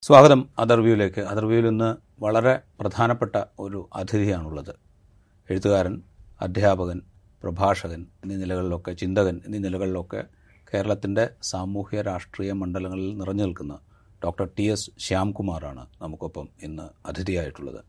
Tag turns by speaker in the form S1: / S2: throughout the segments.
S1: സ്വാഗതം അതർവ്യൂവിലേക്ക് അതർവ്യൂവിൽ ഇന്ന് വളരെ പ്രധാനപ്പെട്ട ഒരു അതിഥിയാണുള്ളത് എഴുത്തുകാരൻ അധ്യാപകൻ പ്രഭാഷകൻ എന്നീ നിലകളിലൊക്കെ ചിന്തകൻ എന്നീ നിലകളിലൊക്കെ കേരളത്തിൻ്റെ സാമൂഹ്യ രാഷ്ട്രീയ മണ്ഡലങ്ങളിൽ നിറഞ്ഞു നിൽക്കുന്ന ഡോക്ടർ ടി എസ് ശ്യാംകുമാറാണ് നമുക്കൊപ്പം ഇന്ന് അതിഥിയായിട്ടുള്ളത്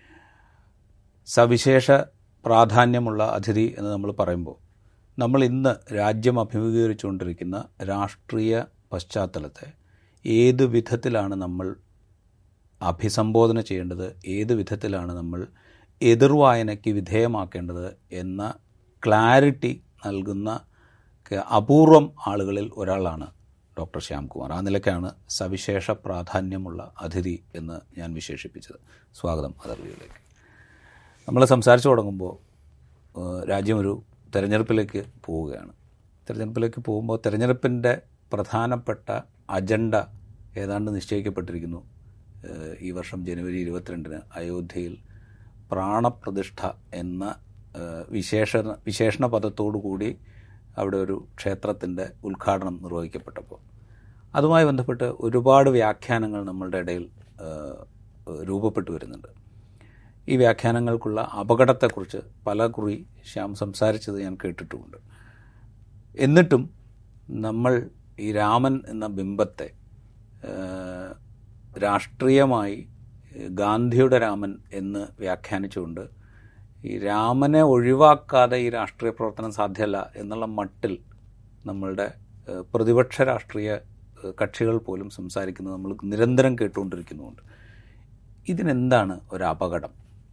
S1: സവിശേഷ പ്രാധാന്യമുള്ള അതിഥി എന്ന് നമ്മൾ പറയുമ്പോൾ നമ്മൾ ഇന്ന് രാജ്യം അഭിമുഖീകരിച്ചുകൊണ്ടിരിക്കുന്ന രാഷ്ട്രീയ പശ്ചാത്തലത്തെ ഏത് വിധത്തിലാണ് നമ്മൾ അഭിസംബോധന ചെയ്യേണ്ടത് ഏത് വിധത്തിലാണ് നമ്മൾ എതിർവായനയ്ക്ക് വിധേയമാക്കേണ്ടത് എന്ന ക്ലാരിറ്റി നൽകുന്ന ക- അപൂർവം ആളുകളിൽ ഒരാളാണ് ഡോക്ടർ ശ്യാംകുമാർ ആ നിലയ്ക്കാണ് സവിശേഷ പ്രാധാന്യമുള്ള അതിഥി എന്ന് ഞാൻ വിശേഷിപ്പിച്ചത് സ്വാഗതം അതർവിയിലേക്ക് നമ്മൾ സംസാരിച്ചു തുടങ്ങുമ്പോൾ ഏഹ്, രാജ്യം ഒരു തെരഞ്ഞെടുപ്പിലേക്ക് പോവുകയാണ് തെരഞ്ഞെടുപ്പിലേക്ക് പോകുമ്പോൾ തെരഞ്ഞെടുപ്പിൻ്റെ പ്രധാനപ്പെട്ട അജണ്ട ഏതാണ്ട് നിശ്ചയിക്കപ്പെട്ടിരിക്കുന്നു ഏഹ്, ഈ വർഷം ജനുവരി ഇരുപത്തിരണ്ടിന് അയോധ്യയിൽ പ്രാണപ്രതിഷ്ഠ എന്ന ഏഹ്, വിശേഷണ വിശേഷണ പദത്തോടു കൂടി അവിടെ ഒരു ക്ഷേത്രത്തിൻ്റെ ഉദ്ഘാടനം നിർവഹിക്കപ്പെട്ടപ്പോൾ അതുമായി ബന്ധപ്പെട്ട് ഒരുപാട് വ്യാഖ്യാനങ്ങൾ നമ്മളുടെ ഇടയിൽ ഏഹ്, രൂപപ്പെട്ടു വരുന്നുണ്ട് ഈ വ്യാഖ്യാനങ്ങൾക്കുള്ള അപകടത്തെക്കുറിച്ച് പല കുറി ശ്യാം സംസാരിച്ചത് ഞാൻ കേട്ടിട്ടുമുണ്ട് എന്നിട്ടും നമ്മൾ ഈ രാമൻ എന്ന ബിംബത്തെ ഏഹ്, രാഷ്ട്രീയമായി ഏഹ്, ഗാന്ധിയുടെ രാമൻ എന്ന് വ്യാഖ്യാനിച്ചുകൊണ്ട് ഈ രാമനെ ഒഴിവാക്കാതെ ഈ രാഷ്ട്രീയ പ്രവർത്തനം സാധ്യമല്ല എന്നുള്ള മട്ടിൽ നമ്മളുടെ ഏഹ്, പ്രതിപക്ഷ രാഷ്ട്രീയ ഏഹ്, കക്ഷികൾ പോലും സംസാരിക്കുന്നത് നമ്മൾ നിരന്തരം കേട്ടുകൊണ്ടിരിക്കുന്നുമുണ്ട് ഇതിനെന്താണ് ഒരു അപകടം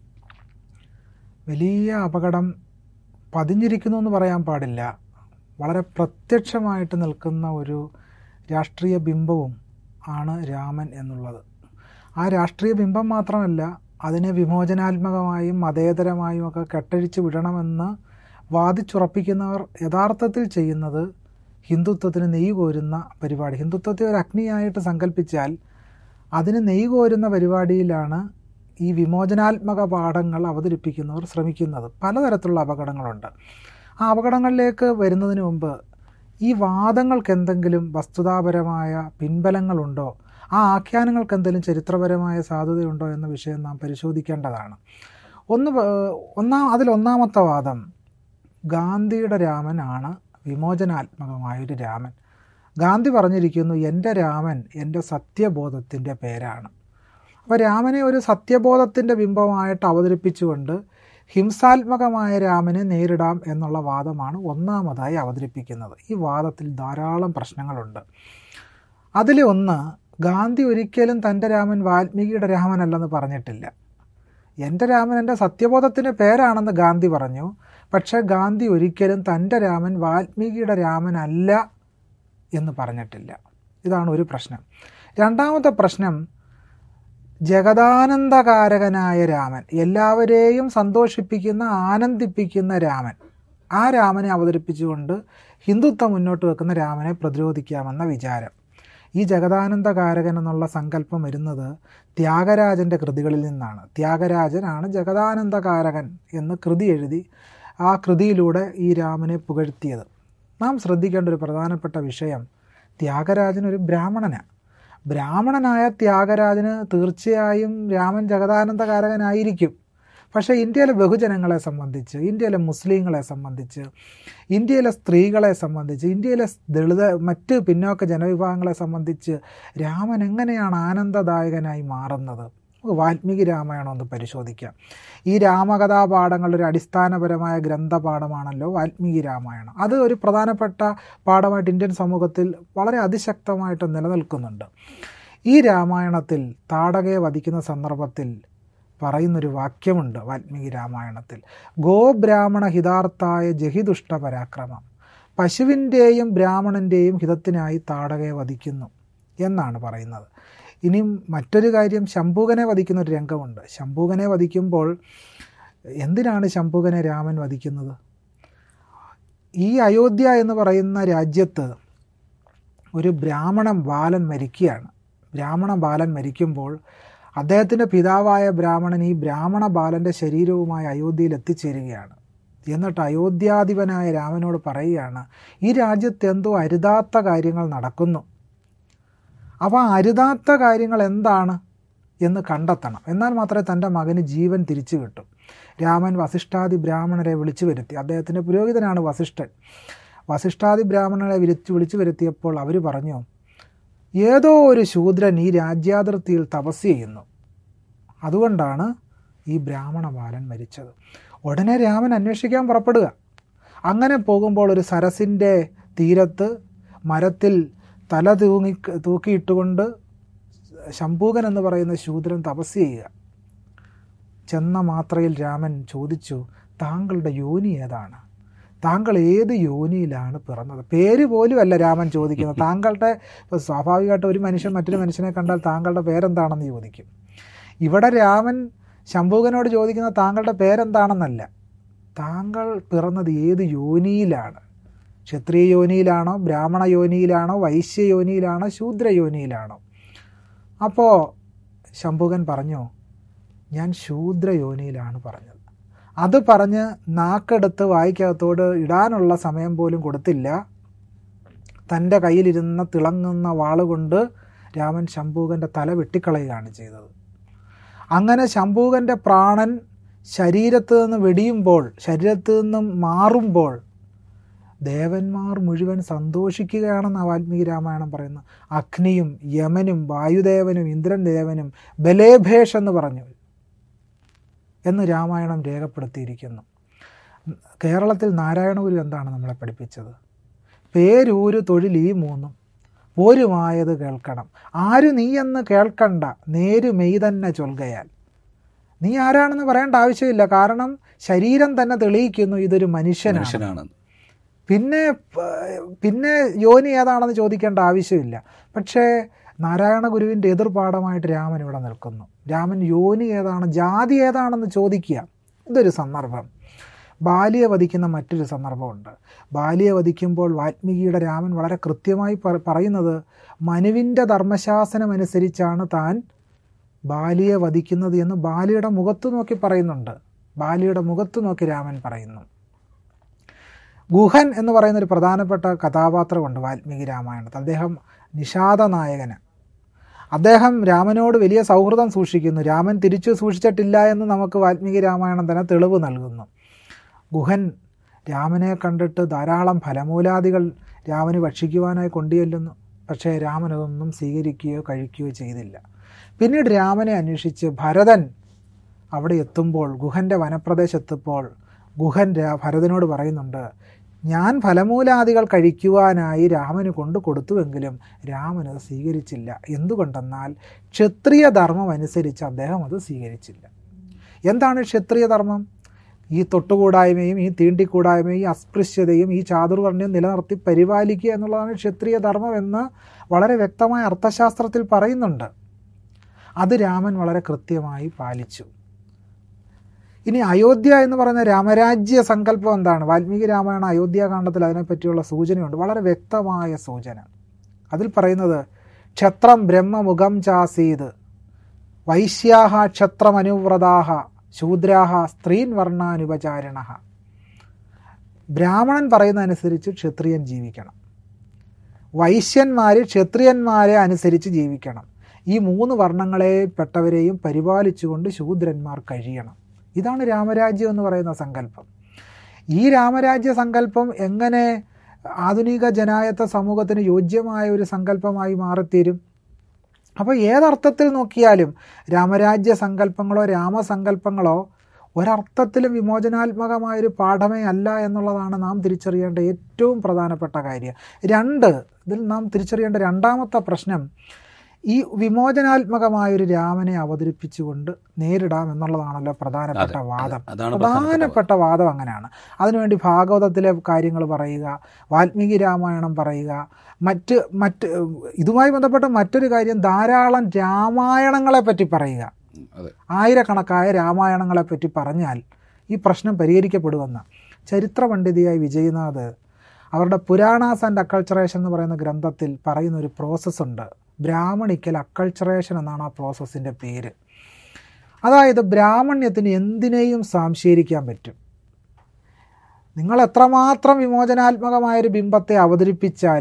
S2: വലിയ അപകടം പതിഞ്ഞിരിക്കുന്നു എന്ന് പറയാൻ പാടില്ല വളരെ പ്രത്യക്ഷമായിട്ട് നിൽക്കുന്ന ഒരു രാഷ്ട്രീയ ബിംബവും ആണ് രാമൻ എന്നുള്ളത് ആ രാഷ്ട്രീയ ബിംബം മാത്രമല്ല അതിനെ വിമോചനാത്മകമായും മതേതരമായും ഒക്കെ കെട്ടഴിച്ച് വിടണമെന്ന് വാദിച്ചുറപ്പിക്കുന്നവർ യഥാർത്ഥത്തിൽ ചെയ്യുന്നത് ഹിന്ദുത്വത്തിന് നെയ്യ് കോരുന്ന പരിപാടി ഹിന്ദുത്വത്തെ ഒരു അഗ്നിയായിട്ട് സങ്കല്പിച്ചാൽ അതിന് നെയ്യ് കോരുന്ന പരിപാടിയിലാണ് ഈ വിമോചനാത്മക പാഠങ്ങൾ അവതരിപ്പിക്കുന്നവർ ശ്രമിക്കുന്നത് പലതരത്തിലുള്ള അപകടങ്ങളുണ്ട് ആ അപകടങ്ങളിലേക്ക് വരുന്നതിന് മുമ്പ് ഈ വാദങ്ങൾക്ക് എന്തെങ്കിലും വസ്തുതാപരമായ പിൻബലങ്ങളുണ്ടോ ആ ആഖ്യാനങ്ങൾക്ക് എന്തെങ്കിലും ചരിത്രപരമായ സാധ്യതയുണ്ടോ എന്ന വിഷയം നാം പരിശോധിക്കേണ്ടതാണ് ഒന്ന് പ- ഒന്നാം അതിലൊന്നാമത്തെ വാദം ഗാന്ധിയുടെ രാമനാണ് വിമോചനാത്മകമായൊരു രാമൻ ഗാന്ധി പറഞ്ഞിരിക്കുന്നു എൻ്റെ രാമൻ എൻ്റെ സത്യബോധത്തിൻ്റെ പേരാണ് അപ്പോൾ രാമനെ ഒരു സത്യബോധത്തിൻ്റെ ബിംബമായിട്ട് അവതരിപ്പിച്ചുകൊണ്ട് ഹിംസാത്മകമായ രാമനെ നേരിടാം എന്നുള്ള വാദമാണ് ഒന്നാമതായി അവതരിപ്പിക്കുന്നത് ഈ വാദത്തിൽ ധാരാളം പ്രശ്നങ്ങളുണ്ട് അതിൽ ഒന്ന് ഗാന്ധി ഒരിക്കലും തൻ്റെ രാമൻ വാൽമീകിയുടെ രാമനല്ലെന്ന് പറഞ്ഞിട്ടില്ല എൻ്റെ രാമൻ എൻ്റെ സത്യബോധത്തിൻ്റെ പേരാണെന്ന് ഗാന്ധി പറഞ്ഞു പക്ഷേ ഗാന്ധി ഒരിക്കലും തൻ്റെ രാമൻ വാൽമീകിയുടെ രാമനല്ല എന്ന് പറഞ്ഞിട്ടില്ല ഇതാണ് ഒരു പ്രശ്നം രണ്ടാമത്തെ പ്രശ്നം ജഗദാനന്ദകാരകനായ രാമൻ എല്ലാവരെയും സന്തോഷിപ്പിക്കുന്ന ആനന്ദിപ്പിക്കുന്ന രാമൻ ആ രാമനെ അവതരിപ്പിച്ചുകൊണ്ട് ഹിന്ദുത്വം മുന്നോട്ട് വെക്കുന്ന രാമനെ പ്രതിരോധിക്കാമെന്ന വിചാരം ഈ ജഗദാനന്ദകാരകൻ എന്നുള്ള സങ്കല്പം വരുന്നത് ത്യാഗരാജൻ്റെ കൃതികളിൽ നിന്നാണ് ത്യാഗരാജനാണ് ജഗദാനന്ദകാരകൻ എന്ന് കൃതി എഴുതി ആ കൃതിയിലൂടെ ഈ രാമനെ പുകഴ്ത്തിയത് നാം ശ്രദ്ധിക്കേണ്ട ഒരു പ്രധാനപ്പെട്ട വിഷയം ത്യാഗരാജൻ ഒരു ബ്രാഹ്മണനാണ് ബ്രാഹ്മണനായ ത്യാഗരാജന് തീർച്ചയായും രാമൻ ജഗദാനന്ദകാരകനായിരിക്കും പക്ഷേ ഇന്ത്യയിലെ ബഹുജനങ്ങളെ സംബന്ധിച്ച് ഇന്ത്യയിലെ മുസ്ലിങ്ങളെ സംബന്ധിച്ച് ഇന്ത്യയിലെ സ്ത്രീകളെ സംബന്ധിച്ച് ഇന്ത്യയിലെ ദളിത മറ്റ് പിന്നോക്ക ജനവിഭാഗങ്ങളെ സംബന്ധിച്ച് രാമൻ എങ്ങനെയാണ് ആനന്ദദായകനായി മാറുന്നത് നമുക്ക് വാൽമീകി രാമായണം ഒന്ന് പരിശോധിക്കാം ഈ രാമകഥാപാഠങ്ങളുടെ ഒരു അടിസ്ഥാനപരമായ ഗ്രന്ഥപാഠമാണല്ലോ വാൽമീകി രാമായണം അത് ഒരു പ്രധാനപ്പെട്ട പാഠമായിട്ട് ഇന്ത്യൻ സമൂഹത്തിൽ വളരെ അതിശക്തമായിട്ട് നിലനിൽക്കുന്നുണ്ട് ഈ രാമായണത്തിൽ താടകയെ വധിക്കുന്ന സന്ദർഭത്തിൽ പറയുന്നൊരു വാക്യമുണ്ട് വാൽമീകി രാമായണത്തിൽ ഗോബ്രാഹ്മണ ഹിതാർത്ഥായ ജഹിദുഷ്ട പരാക്രമം പശുവിൻ്റെയും ബ്രാഹ്മണൻ്റെയും ഹിതത്തിനായി താടകയെ വധിക്കുന്നു എന്നാണ് പറയുന്നത് ഇനിയും മറ്റൊരു കാര്യം ശംഭുകനെ വധിക്കുന്ന ഒരു രംഗമുണ്ട് ശംഭുകനെ വധിക്കുമ്പോൾ എന്തിനാണ് ശംഭുകനെ രാമൻ വധിക്കുന്നത് ഈ അയോധ്യ എന്ന് പറയുന്ന രാജ്യത്ത് ഒരു ബ്രാഹ്മണൻ ബാലൻ മരിക്കുകയാണ് ബ്രാഹ്മണ ബാലൻ മരിക്കുമ്പോൾ അദ്ദേഹത്തിൻ്റെ പിതാവായ ബ്രാഹ്മണൻ ഈ ബ്രാഹ്മണ ബാലൻ്റെ ശരീരവുമായി അയോധ്യയിൽ എത്തിച്ചേരുകയാണ് എന്നിട്ട് അയോധ്യാധിപനായ രാമനോട് പറയുകയാണ് ഈ രാജ്യത്ത് എന്തോ അരുതാത്ത കാര്യങ്ങൾ നടക്കുന്നു അപ്പോൾ ആ അരുതാത്ത കാര്യങ്ങൾ എന്താണ് എന്ന് കണ്ടെത്തണം എന്നാൽ മാത്രമേ തൻ്റെ മകന് ജീവൻ തിരിച്ചു കിട്ടും രാമൻ വസിഷ്ഠാദി ബ്രാഹ്മണരെ വിളിച്ചു വരുത്തി അദ്ദേഹത്തിൻ്റെ പുരോഹിതനാണ് വസിഷ്ഠൻ വസിഷ്ഠാദി ബ്രാഹ്മണരെ വിളിച്ചു വിളിച്ചു വരുത്തിയപ്പോൾ അവർ പറഞ്ഞു ഏതോ ഒരു ശൂദ്രൻ ഈ രാജ്യാതിർത്തിയിൽ തപസ് ചെയ്യുന്നു അതുകൊണ്ടാണ് ഈ ബ്രാഹ്മണ ബാലൻ മരിച്ചത് ഉടനെ രാമൻ അന്വേഷിക്കാൻ പുറപ്പെടുക അങ്ങനെ പോകുമ്പോൾ ഒരു സരസിൻ്റെ തീരത്ത് മരത്തിൽ തല തൂങ്ങി തൂക്കിയിട്ടുകൊണ്ട് ശംഭൂകൻ എന്ന് പറയുന്ന ശൂദ്രൻ തപസ് ചെയ്യുക ചെന്ന മാത്രയിൽ രാമൻ ചോദിച്ചു താങ്കളുടെ യോനി ഏതാണ് താങ്കൾ ഏത് യോനിയിലാണ് പിറന്നത് പേര് പോലും അല്ല രാമൻ ചോദിക്കുന്നത് താങ്കളുടെ ഇപ്പോൾ സ്വാഭാവികമായിട്ട് ഒരു മനുഷ്യൻ മറ്റൊരു മനുഷ്യനെ കണ്ടാൽ താങ്കളുടെ പേരെന്താണെന്ന് ചോദിക്കും ഇവിടെ രാമൻ ശംഭൂകനോട് ചോദിക്കുന്ന താങ്കളുടെ പേരെന്താണെന്നല്ല താങ്കൾ പിറന്നത് ഏത് യോനിയിലാണ് ക്ഷത്രിയ യോനിയിലാണോ ബ്രാഹ്മണ യോനിയിലാണോ വൈശ്യ യോനിയിലാണോ ശൂദ്ര യോനിയിലാണോ അപ്പോൾ ശംഭുകൻ പറഞ്ഞു ഞാൻ ശൂദ്ര യോനിയിലാണ് പറഞ്ഞത് അത് പറഞ്ഞ് നാക്കെടുത്ത് വായിക്കകത്തോട് ഇടാനുള്ള സമയം പോലും കൊടുത്തില്ല തൻ്റെ കയ്യിലിരുന്ന തിളങ്ങുന്ന വാളുകൊണ്ട് രാമൻ ശംഭൂകൻ്റെ തല വെട്ടിക്കളയുകയാണ് ചെയ്തത് അങ്ങനെ ശംഭൂകൻ്റെ പ്രാണൻ ശരീരത്ത് നിന്ന് വെടിയുമ്പോൾ ശരീരത്ത് നിന്നും മാറുമ്പോൾ ദേവന്മാർ മുഴുവൻ സന്തോഷിക്കുകയാണെന്ന് വാൽമീകി രാമായണം പറയുന്നു അഗ്നിയും യമനും വായുദേവനും ഇന്ദ്രൻ ദേവനും ബലേഭേഷ് എന്ന് പറഞ്ഞു എന്ന് രാമായണം രേഖപ്പെടുത്തിയിരിക്കുന്നു കേരളത്തിൽ നാരായണഗുരു എന്താണ് നമ്മളെ പഠിപ്പിച്ചത് പേരൂര് തൊഴിൽ ഈ മൂന്നും പോരുമായത് കേൾക്കണം ആരു നീ എന്ന് കേൾക്കണ്ട നേരു മെയ് തന്നെ ചൊൽകയാൽ നീ ആരാണെന്ന് പറയേണ്ട ആവശ്യമില്ല കാരണം ശരീരം തന്നെ തെളിയിക്കുന്നു ഇതൊരു മനുഷ്യനാണ്
S1: മനുഷ്യനാണ്
S2: പിന്നെ പ- പിന്നെ യോനി ഏതാണെന്ന് ചോദിക്കേണ്ട ആവശ്യമില്ല പക്ഷേ നാരായണ ഗുരുവിൻ്റെ എതിർപാഠമായിട്ട് രാമൻ ഇവിടെ നിൽക്കുന്നു രാമൻ യോനി ഏതാണ് ജാതി ഏതാണെന്ന് ചോദിക്കുക ഇതൊരു സന്ദർഭം ബാലിയെ വധിക്കുന്ന മറ്റൊരു സന്ദർഭമുണ്ട് ബാലിയെ വധിക്കുമ്പോൾ വാൽമീകിയുടെ രാമൻ വളരെ കൃത്യമായി പറ- പറയുന്നത് മനുവിൻ്റെ ധർമ്മശാസനം അനുസരിച്ചാണ് താൻ ബാലിയെ വധിക്കുന്നത് എന്ന് ബാലിയുടെ മുഖത്ത് നോക്കി പറയുന്നുണ്ട് ബാലിയുടെ മുഖത്ത് നോക്കി രാമൻ പറയുന്നു ഗുഹൻ എന്ന് പറയുന്ന ഒരു പ്രധാനപ്പെട്ട കഥാപാത്രമുണ്ട് വാൽമീകി രാമായണത്തിൽ അദ്ദേഹം നിഷാദ നായകന് അദ്ദേഹം രാമനോട് വലിയ സൗഹൃദം സൂക്ഷിക്കുന്നു രാമൻ തിരിച്ചു സൂക്ഷിച്ചിട്ടില്ല എന്ന് നമുക്ക് വാൽമീകി രാമായണം തന്നെ തെളിവ് നൽകുന്നു ഗുഹൻ രാമനെ കണ്ടിട്ട് ധാരാളം ഫലമൂലാദികൾ രാമന് ഭക്ഷിക്കുവാനായി കൊണ്ടുചെല്ലുന്നു പക്ഷേ രാമൻ അതൊന്നും സ്വീകരിക്കുകയോ കഴിക്കുകയോ ചെയ്തില്ല പിന്നീട് രാമനെ അന്വേഷിച്ച് ഭരതൻ അവിടെ എത്തുമ്പോൾ ഗുഹൻ്റെ വനപ്രദേശത്തെത്തുമ്പോൾ ഗുഹൻ രാ- ഭരതനോട് പറയുന്നുണ്ട് ഞാൻ ഫലമൂലാദികൾ കഴിക്കുവാനായി രാമന് കൊണ്ടു കൊടുത്തുവെങ്കിലും രാമൻ അത് സ്വീകരിച്ചില്ല എന്തുകൊണ്ടെന്നാൽ ക്ഷത്രിയ ധർമ്മം അനുസരിച്ച് അദ്ദേഹം അത് സ്വീകരിച്ചില്ല എന്താണ് ക്ഷത്രിയ ധർമ്മം ഈ തൊട്ടുകൂടായ്മയും ഈ തീണ്ടിക്കൂടായ്മയും ഈ അസ്പൃശ്യതയും ഈ ചാതുർവർണ്ണയും നിലനിർത്തി പരിപാലിക്കുക എന്നുള്ളതാണ് ക്ഷത്രിയ ധർമ്മം എന്ന് വളരെ വ്യക്തമായ അർത്ഥശാസ്ത്രത്തിൽ പറയുന്നുണ്ട് അത് രാമൻ വളരെ കൃത്യമായി പാലിച്ചു ഇനി അയോധ്യ എന്ന് പറയുന്ന രാമരാജ്യ സങ്കല്പം എന്താണ് വാൽമീകി രാമായണ അയോധ്യാകാന്ഡത്തിൽ അതിനെപ്പറ്റിയുള്ള സൂചനയുണ്ട് വളരെ വ്യക്തമായ സൂചന അതിൽ പറയുന്നത് ക്ഷത്രം ബ്രഹ്മമുഖം ചാസീത് വൈശ്യാഹ ക്ഷത്രമനുവ്രതാഹ ശൂദ്രാഹ സ്ത്രീൻ വർണ്ണാനുപചാരിണ ബ്രാഹ്മണൻ പറയുന്നതനുസരിച്ച് ക്ഷത്രിയൻ ജീവിക്കണം വൈശ്യന്മാർ ക്ഷത്രിയന്മാരെ അനുസരിച്ച് ജീവിക്കണം ഈ മൂന്ന് വർണ്ണങ്ങളെ പെട്ടവരെയും പരിപാലിച്ചുകൊണ്ട് ശൂദ്രന്മാർ കഴിയണം ഇതാണ് രാമരാജ്യം എന്ന് പറയുന്ന സങ്കല്പം ഈ രാമരാജ്യ സങ്കല്പം എങ്ങനെ ആധുനിക ജനായത്ത സമൂഹത്തിന് യോജ്യമായ ഒരു സങ്കല്പമായി മാറിത്തീരും അപ്പോൾ ഏതർത്ഥത്തിൽ നോക്കിയാലും രാമരാജ്യ സങ്കല്പങ്ങളോ രാമസങ്കല്പങ്ങളോ ഒരർത്ഥത്തിലും വിമോചനാത്മകമായൊരു പാഠമേ അല്ല എന്നുള്ളതാണ് നാം തിരിച്ചറിയേണ്ട ഏറ്റവും പ്രധാനപ്പെട്ട കാര്യം രണ്ട് ഇതിൽ നാം തിരിച്ചറിയേണ്ട രണ്ടാമത്തെ പ്രശ്നം ഈ വിമോചനാത്മകമായൊരു രാമനെ അവതരിപ്പിച്ചുകൊണ്ട് നേരിടാം എന്നുള്ളതാണല്ലോ പ്രധാനപ്പെട്ട വാദം
S1: അതാണ്
S2: പ്രധാനപ്പെട്ട വാദം അങ്ങനെയാണ് അതിനുവേണ്ടി ഭാഗവതത്തിലെ കാര്യങ്ങൾ പറയുക വാൽമീകി രാമായണം പറയുക മറ്റ് മറ്റ് ഇതുമായി ബന്ധപ്പെട്ട മറ്റൊരു കാര്യം ധാരാളം രാമായണങ്ങളെ പറ്റി പറയുക
S1: അതെ
S2: ആയിരക്കണക്കായ രാമായണങ്ങളെ പറ്റി പറഞ്ഞാൽ ഈ പ്രശ്നം പരിഹരിക്കപ്പെടുമെന്ന് ചരിത്ര പണ്ഡിതയായി വിജയനാഥ് അവരുടെ പുരാണാസ് ആൻഡ് അക്കൾച്ചറേഷൻ എന്ന് പറയുന്ന ഗ്രന്ഥത്തിൽ പറയുന്ന ഒരു പ്രോസസ്സ് ഉണ്ട് ബ്രാഹ്മണിക്കൽ അക്കൾച്ചറേഷൻ എന്നാണ് ആ പ്രോസസ്സിൻ്റെ പേര് അതായത് ബ്രാഹ്മണ്യത്തിന് എന്തിനേയും സാംശീകരിക്കാൻ പറ്റും നിങ്ങൾ എത്രമാത്രം വിമോചനാത്മകമായൊരു ബിംബത്തെ അവതരിപ്പിച്ചാലും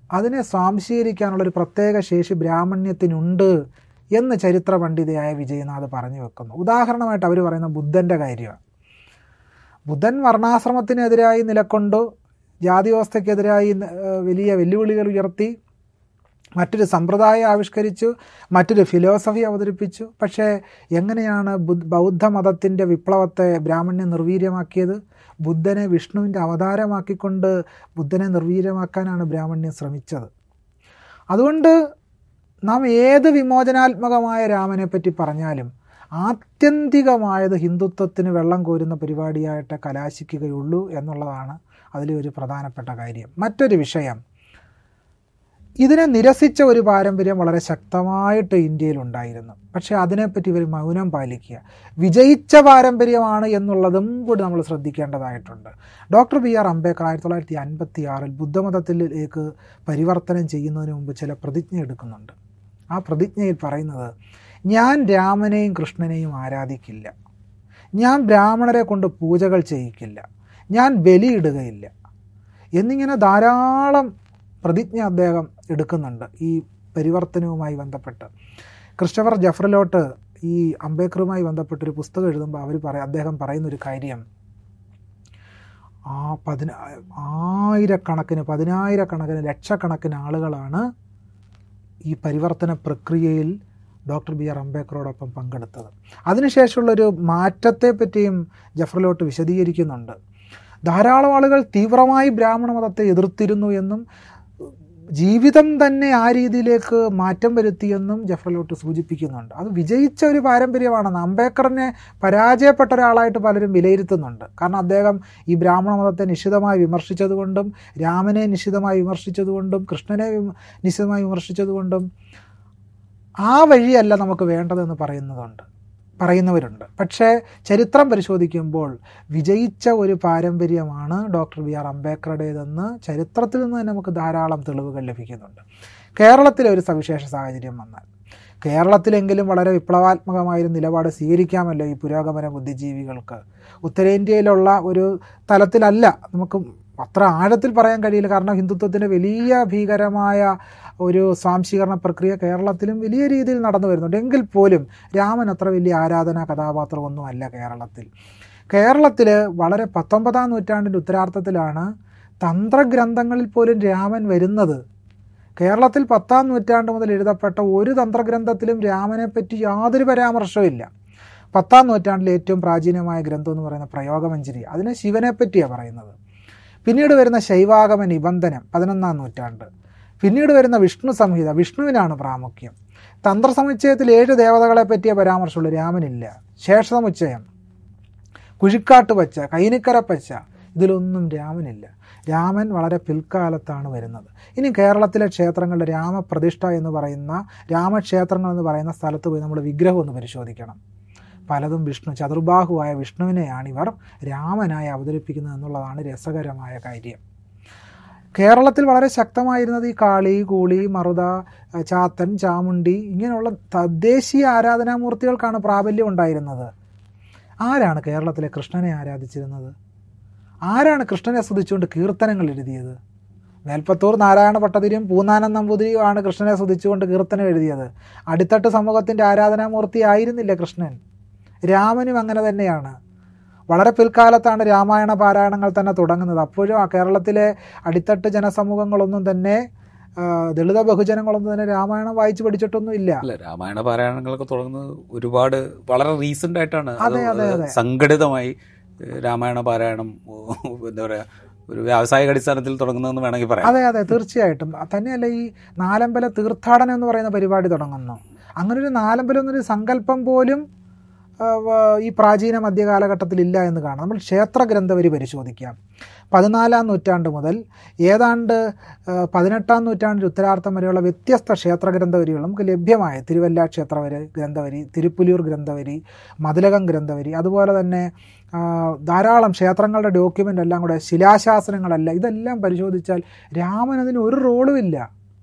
S2: അതിനെ സ്വാംശീകരിക്കാനുള്ളൊരു പ്രത്യേക ശേഷി ബ്രാഹ്മണ്യത്തിനുണ്ട് എന്ന് ചരിത്ര പണ്ഡിതയായ വിജയനാഥ് പറഞ്ഞു വെക്കുന്നു ഉദാഹരണമായിട്ട് അവർ പറയുന്ന ബുദ്ധൻ്റെ കാര്യമാണ് ബുദ്ധൻ വർണ്ണാശ്രമത്തിനെതിരായി നിലക്കൊണ്ടു ജാതി വ്യവസ്ഥയ്ക്കെതിരായി ഏഹ്, വലിയ വെല്ലുവിളികൾ ഉയർത്തി മറ്റൊരു സമ്പ്രദായം ആവിഷ്കരിച്ചു മറ്റൊരു ഫിലോസഫി അവതരിപ്പിച്ചു പക്ഷേ എങ്ങനെയാണ് ബുദ്ധ ബൗദ്ധ മതത്തിൻ്റെ വിപ്ലവത്തെ ബ്രാഹ്മണ്യം നിർവീര്യമാക്കിയത് ബുദ്ധനെ വിഷ്ണുവിൻ്റെ അവതാരമാക്കിക്കൊണ്ട് ബുദ്ധനെ നിർവീര്യമാക്കാനാണ് ബ്രാഹ്മണ്യം ശ്രമിച്ചത് അതുകൊണ്ട് നാം ഏത് വിമോചനാത്മകമായ രാമനെ പറ്റി പറഞ്ഞാലും ആത്യന്തികമായത് ഹിന്ദുത്വത്തിന് വെള്ളം കോരുന്ന പരിപാടിയായിട്ട് കലാശിക്കുകയുള്ളൂ എന്നുള്ളതാണ് അതിലെ ഒരു പ്രധാനപ്പെട്ട കാര്യം മറ്റൊരു വിഷയം ഇതിനെ നിരസിച്ച ഒരു പാരമ്പര്യം വളരെ ശക്തമായിട്ട് ഇന്ത്യയിലുണ്ടായിരുന്നു പക്ഷേ അതിനെപ്പറ്റി ഇവർ മൗനം പാലിക്കുക വിജയിച്ച പാരമ്പര്യമാണ് എന്നുള്ളതും കൂടി നമ്മൾ ശ്രദ്ധിക്കേണ്ടതായിട്ടുണ്ട് ഡോക്ടർ ബി ആർ അംബേദ്കർ ആയിരത്തി തൊള്ളായിരത്തി അൻപത്തി ആറിൽ ബുദ്ധമതത്തിലേക്ക് പരിവർത്തനം ചെയ്യുന്നതിന് മുമ്പ് ചില പ്രതിജ്ഞ എടുക്കുന്നുണ്ട് ആ പ്രതിജ്ഞയിൽ പറയുന്നത് ഞാൻ രാമനെയും കൃഷ്ണനെയും ആരാധിക്കില്ല ഞാൻ ബ്രാഹ്മണരെ കൊണ്ട് പൂജകൾ ചെയ്യിക്കില്ല ഞാൻ ബലിയിടുകയില്ല എന്നിങ്ങനെ ധാരാളം പ്രതിജ്ഞ അദ്ദേഹം എടുക്കുന്നുണ്ട് ഈ പരിവർത്തനവുമായി ബന്ധപ്പെട്ട് ക്രിസ്റ്റഫർ ജഫ്രലോട്ട് ഈ അംബേദ്കറുമായി ബന്ധപ്പെട്ടൊരു പുസ്തകം എഴുതുമ്പോൾ അവർ പറ അദ്ദേഹം പറയുന്നൊരു കാര്യം ആ പതിന ആയിരക്കണക്കിന് പതിനായിരക്കണക്കിന് ലക്ഷക്കണക്കിന് ആളുകളാണ് ഈ പരിവർത്തന പ്രക്രിയയിൽ ഡോക്ടർ ബി ആർ അംബേദ്കറോടൊപ്പം പങ്കെടുത്തത് അതിനുശേഷമുള്ളൊരു മാറ്റത്തെ പറ്റിയും ജഫ്രലോട്ട് വിശദീകരിക്കുന്നുണ്ട് ധാരാളം ആളുകൾ തീവ്രമായി ബ്രാഹ്മണ മതത്തെ എതിർത്തിരുന്നു എന്നും ജീവിതം തന്നെ ആ രീതിയിലേക്ക് മാറ്റം വരുത്തിയെന്നും ജഫ്രലോട്ട് സൂചിപ്പിക്കുന്നുണ്ട് അത് വിജയിച്ച ഒരു പാരമ്പര്യമാണെന്ന് അംബേദ്കറിനെ പരാജയപ്പെട്ട ഒരാളായിട്ട് പലരും വിലയിരുത്തുന്നുണ്ട് കാരണം അദ്ദേഹം ഈ ബ്രാഹ്മണ മതത്തെ നിശിതമായി വിമർശിച്ചതുകൊണ്ടും രാമനെ നിശിതമായി വിമർശിച്ചതുകൊണ്ടും കൃഷ്ണനെ വിമ- നിശിതമായി വിമർശിച്ചതുകൊണ്ടും ആ വഴിയല്ല നമുക്ക് വേണ്ടതെന്ന് പറയുന്നതുണ്ട് പറയുന്നവരുണ്ട് പക്ഷേ ചരിത്രം പരിശോധിക്കുമ്പോൾ വിജയിച്ച ഒരു പാരമ്പര്യമാണ് ഡോക്ടർ ബി ആർ അംബേദ്കറുടേതെന്ന് ചരിത്രത്തിൽ നിന്ന് തന്നെ നമുക്ക് ധാരാളം തെളിവുകൾ ലഭിക്കുന്നുണ്ട് കേരളത്തിലെ ഒരു സവിശേഷ സാഹചര്യം വന്നാൽ കേരളത്തിലെങ്കിലും വളരെ വിപ്ലവാത്മകമായൊരു നിലപാട് സ്വീകരിക്കാമല്ലോ ഈ പുരോഗമന ബുദ്ധിജീവികൾക്ക് ഉത്തരേന്ത്യയിലുള്ള ഒരു തലത്തിലല്ല നമുക്ക് അത്ര ആഴത്തിൽ പറയാൻ കഴിയില്ല കാരണം ഹിന്ദുത്വത്തിൻ്റെ വലിയ ഭീകരമായ ഒരു സ്വാംശീകരണ പ്രക്രിയ കേരളത്തിലും വലിയ രീതിയിൽ നടന്നു വരുന്നുണ്ട് എങ്കിൽ പോലും രാമൻ അത്ര വലിയ ആരാധനാ കഥാപാത്രമൊന്നുമല്ല കേരളത്തിൽ കേരളത്തിൽ വളരെ പത്തൊമ്പതാം നൂറ്റാണ്ടിൻ്റെ ഉത്തരാർത്ഥത്തിലാണ് തന്ത്രഗ്രന്ഥങ്ങളിൽ പോലും രാമൻ വരുന്നത് കേരളത്തിൽ പത്താം നൂറ്റാണ്ട് മുതൽ എഴുതപ്പെട്ട ഒരു തന്ത്രഗ്രന്ഥത്തിലും രാമനെ പറ്റി യാതൊരു പരാമർശവും ഇല്ല പത്താം നൂറ്റാണ്ടിലെ ഏറ്റവും പ്രാചീനമായ ഗ്രന്ഥം എന്ന് പറയുന്ന പ്രയോഗമഞ്ജരി അതിനെ ശിവനെ പറ്റിയാണ് പറയുന്നത് പിന്നീട് വരുന്ന ശൈവാഗമ നിബന്ധനം പതിനൊന്നാം നൂറ്റാണ്ട് പിന്നീട് വരുന്ന വിഷ്ണു സംഹിത വിഷ്ണുവിനാണ് പ്രാമുഖ്യം തന്ത്രസമുച്ചയത്തിൽ ഏഴ് ദേവതകളെ പറ്റിയ പരാമർശമുള്ളൂ രാമനില്ല ശേഷസമുച്ചയം കുഴിക്കാട്ട് പച്ച കൈനിക്കര പച്ച ഇതിലൊന്നും രാമനില്ല രാമൻ വളരെ പിൽക്കാലത്താണ് വരുന്നത് ഇനി കേരളത്തിലെ ക്ഷേത്രങ്ങളുടെ രാമപ്രതിഷ്ഠ എന്ന് പറയുന്ന രാമക്ഷേത്രങ്ങൾ എന്ന് പറയുന്ന സ്ഥലത്ത് പോയി നമ്മൾ വിഗ്രഹം ഒന്ന് പരിശോധിക്കണം പലതും വിഷ്ണു ചതുർബാഹുവായ വിഷ്ണുവിനെയാണ് ഇവർ രാമനായി അവതരിപ്പിക്കുന്നത് എന്നുള്ളതാണ് രസകരമായ കാര്യം കേരളത്തിൽ വളരെ ശക്തമായിരുന്നത് ഈ കാളി കൂളി മറുത ചാത്തൻ ചാമുണ്ടി ഇങ്ങനെയുള്ള തദ്ദേശീയ ആരാധനാമൂർത്തികൾക്കാണ് പ്രാബല്യം ഉണ്ടായിരുന്നത് ആരാണ് കേരളത്തിലെ കൃഷ്ണനെ ആരാധിച്ചിരുന്നത് ആരാണ് കൃഷ്ണനെ സ്തുതിച്ചുകൊണ്ട് കീർത്തനങ്ങൾ എഴുതിയത് മേൽപ്പത്തൂർ നാരായണ ഭട്ടതിരിയും പൂന്നാനൻ നമ്പൂതിരിയുമാണ് കൃഷ്ണനെ സ്തുതിച്ചുകൊണ്ട് കീർത്തനം എഴുതിയത് അടിത്തട്ട് സമൂഹത്തിൻ്റെ ആരാധനാമൂർത്തി ആയിരുന്നില്ല കൃഷ്ണൻ രാമനും അങ്ങനെ തന്നെയാണ് വളരെ പിൽക്കാലത്താണ് രാമായണ പാരായണങ്ങൾ തന്നെ തുടങ്ങുന്നത് അപ്പോഴും ആ കേരളത്തിലെ അടിത്തട്ട് ജനസമൂഹങ്ങളൊന്നും തന്നെ ആ, ദളിത ബഹുജനങ്ങളൊന്നും തന്നെ രാമായണം വായിച്ചു പഠിച്ചിട്ടൊന്നും ഇല്ല
S1: അല്ല രാമായണ പാരായണങ്ങളൊക്കെ തുടങ്ങുന്നത് ഒരുപാട് വളരെ റീസെന്റ് ആയിട്ടാണ് അത്
S2: അതെ, അതെ, അതെ.
S1: സംഘടിതമായി ഏഹ്, രാമായണ പാരായണം ഓ, എന്താ പറയാ ഒരു വ്യാവസായിക അടിസ്ഥാനത്തിൽ തുടങ്ങുന്നതെന്ന് വേണമെങ്കിൽ പറയാം
S2: അതെ അതെ തീർച്ചയായിട്ടും തന്നെയല്ല ഈ നാലമ്പല തീർത്ഥാടനം എന്ന് പറയുന്ന പരിപാടി തുടങ്ങുന്നു അങ്ങനെ ഒരു നാലമ്പലം എന്നൊരു സങ്കല്പം പോലും ആ, വ- ഈ പ്രാചീന മധ്യകാലഘട്ടത്തിൽ ഇല്ല എന്ന് കാണാം നമ്മൾ ക്ഷേത്ര ഗ്രന്ഥവരി പരിശോധിക്കാം പതിനാലാം നൂറ്റാണ്ട് മുതൽ ഏതാണ്ട് ആ, പതിനെട്ടാം നൂറ്റാണ്ടിൻ്റെ ഉത്തരാർത്ഥം വരെയുള്ള വ്യത്യസ്ത ക്ഷേത്ര ഗ്രന്ഥവരികൾ നമുക്ക് ലഭ്യമായ തിരുവല്ല ക്ഷേത്രവരി ഗ്രന്ഥവരി തിരുപ്പുലിയൂർ ഗ്രന്ഥവരി മതിലകം ഗ്രന്ഥവരി അതുപോലെ തന്നെ ആ, ധാരാളം ക്ഷേത്രങ്ങളുടെ ഡോക്യുമെൻ്റ് എല്ലാം കൂടെ ശിലാശാസനങ്ങളെല്ലാം ഇതെല്ലാം പരിശോധിച്ചാൽ രാമൻ അതിന് ഒരു റോളും ഇല്ല